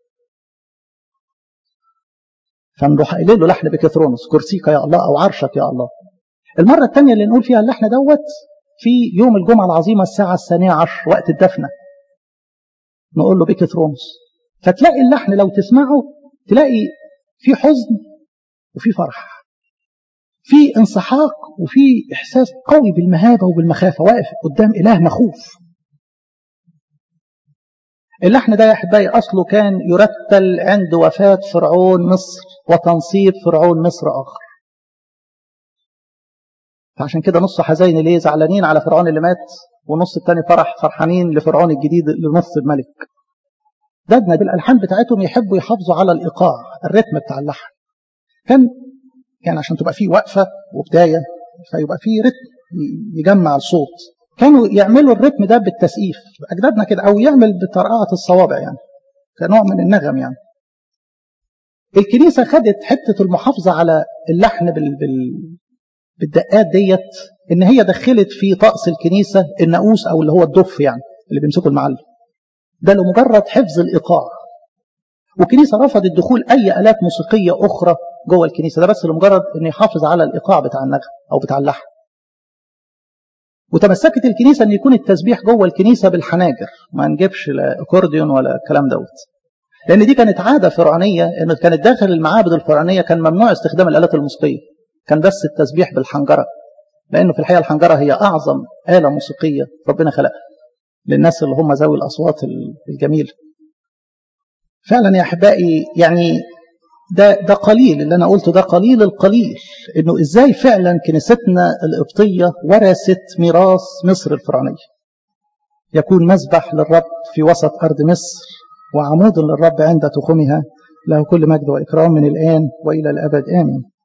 فنروح قايلين له لحن بكثرونس كرسيك يا الله أو عرشك يا الله المرة الثانية اللي نقول فيها اللحن دوت في يوم الجمعة العظيمة الساعة الثانية عشر وقت الدفنة نقول له بكثرونس فتلاقي اللحن لو تسمعه تلاقي في حزن وفي فرح في انسحاق وفي إحساس قوي بالمهابة وبالمخافة واقف قدام إله مخوف اللحن ده يا احبائي اصله كان يرتل عند وفاه فرعون مصر وتنصيب فرعون مصر اخر. فعشان كده نص حزين ليه زعلانين على فرعون اللي مات والنص الثاني فرح فرحانين لفرعون الجديد لنص الملك. ددنا بالالحان بتاعتهم يحبوا يحافظوا على الايقاع الريتم بتاع اللحن. كان كان عشان تبقى فيه وقفه وبدايه فيبقى فيه رتم يجمع الصوت كانوا يعملوا الريتم ده بالتسقيف اجدادنا كده او يعمل بطرقعه الصوابع يعني كنوع من النغم يعني الكنيسه خدت حته المحافظه على اللحن بال... بال... بالدقات ديت ان هي دخلت في طقس الكنيسه الناقوس او اللي هو الدف يعني اللي بيمسكوا المعلم ده لمجرد حفظ الايقاع والكنيسه رفضت دخول اي الات موسيقيه اخرى جوه الكنيسه ده بس لمجرد ان يحافظ على الايقاع بتاع النغم او بتاع اللحن وتمسكت الكنيسه ان يكون التسبيح جوه الكنيسه بالحناجر ما نجيبش لا اكورديون ولا الكلام دوت لان دي كانت عاده فرعونيه ان كانت داخل المعابد الفرعونيه كان ممنوع استخدام الالات الموسيقيه كان بس التسبيح بالحنجره لانه في الحقيقه الحنجره هي اعظم اله موسيقيه ربنا خلقها للناس اللي هم ذوي الاصوات الجميله فعلا يا أحبائي يعني ده ده قليل اللي أنا قلته ده قليل القليل إنه إزاي فعلا كنيستنا القبطية ورثت ميراث مصر الفرعونية يكون مذبح للرب في وسط أرض مصر وعمود للرب عند تخومها له كل مجد وإكرام من الآن وإلى الأبد آمين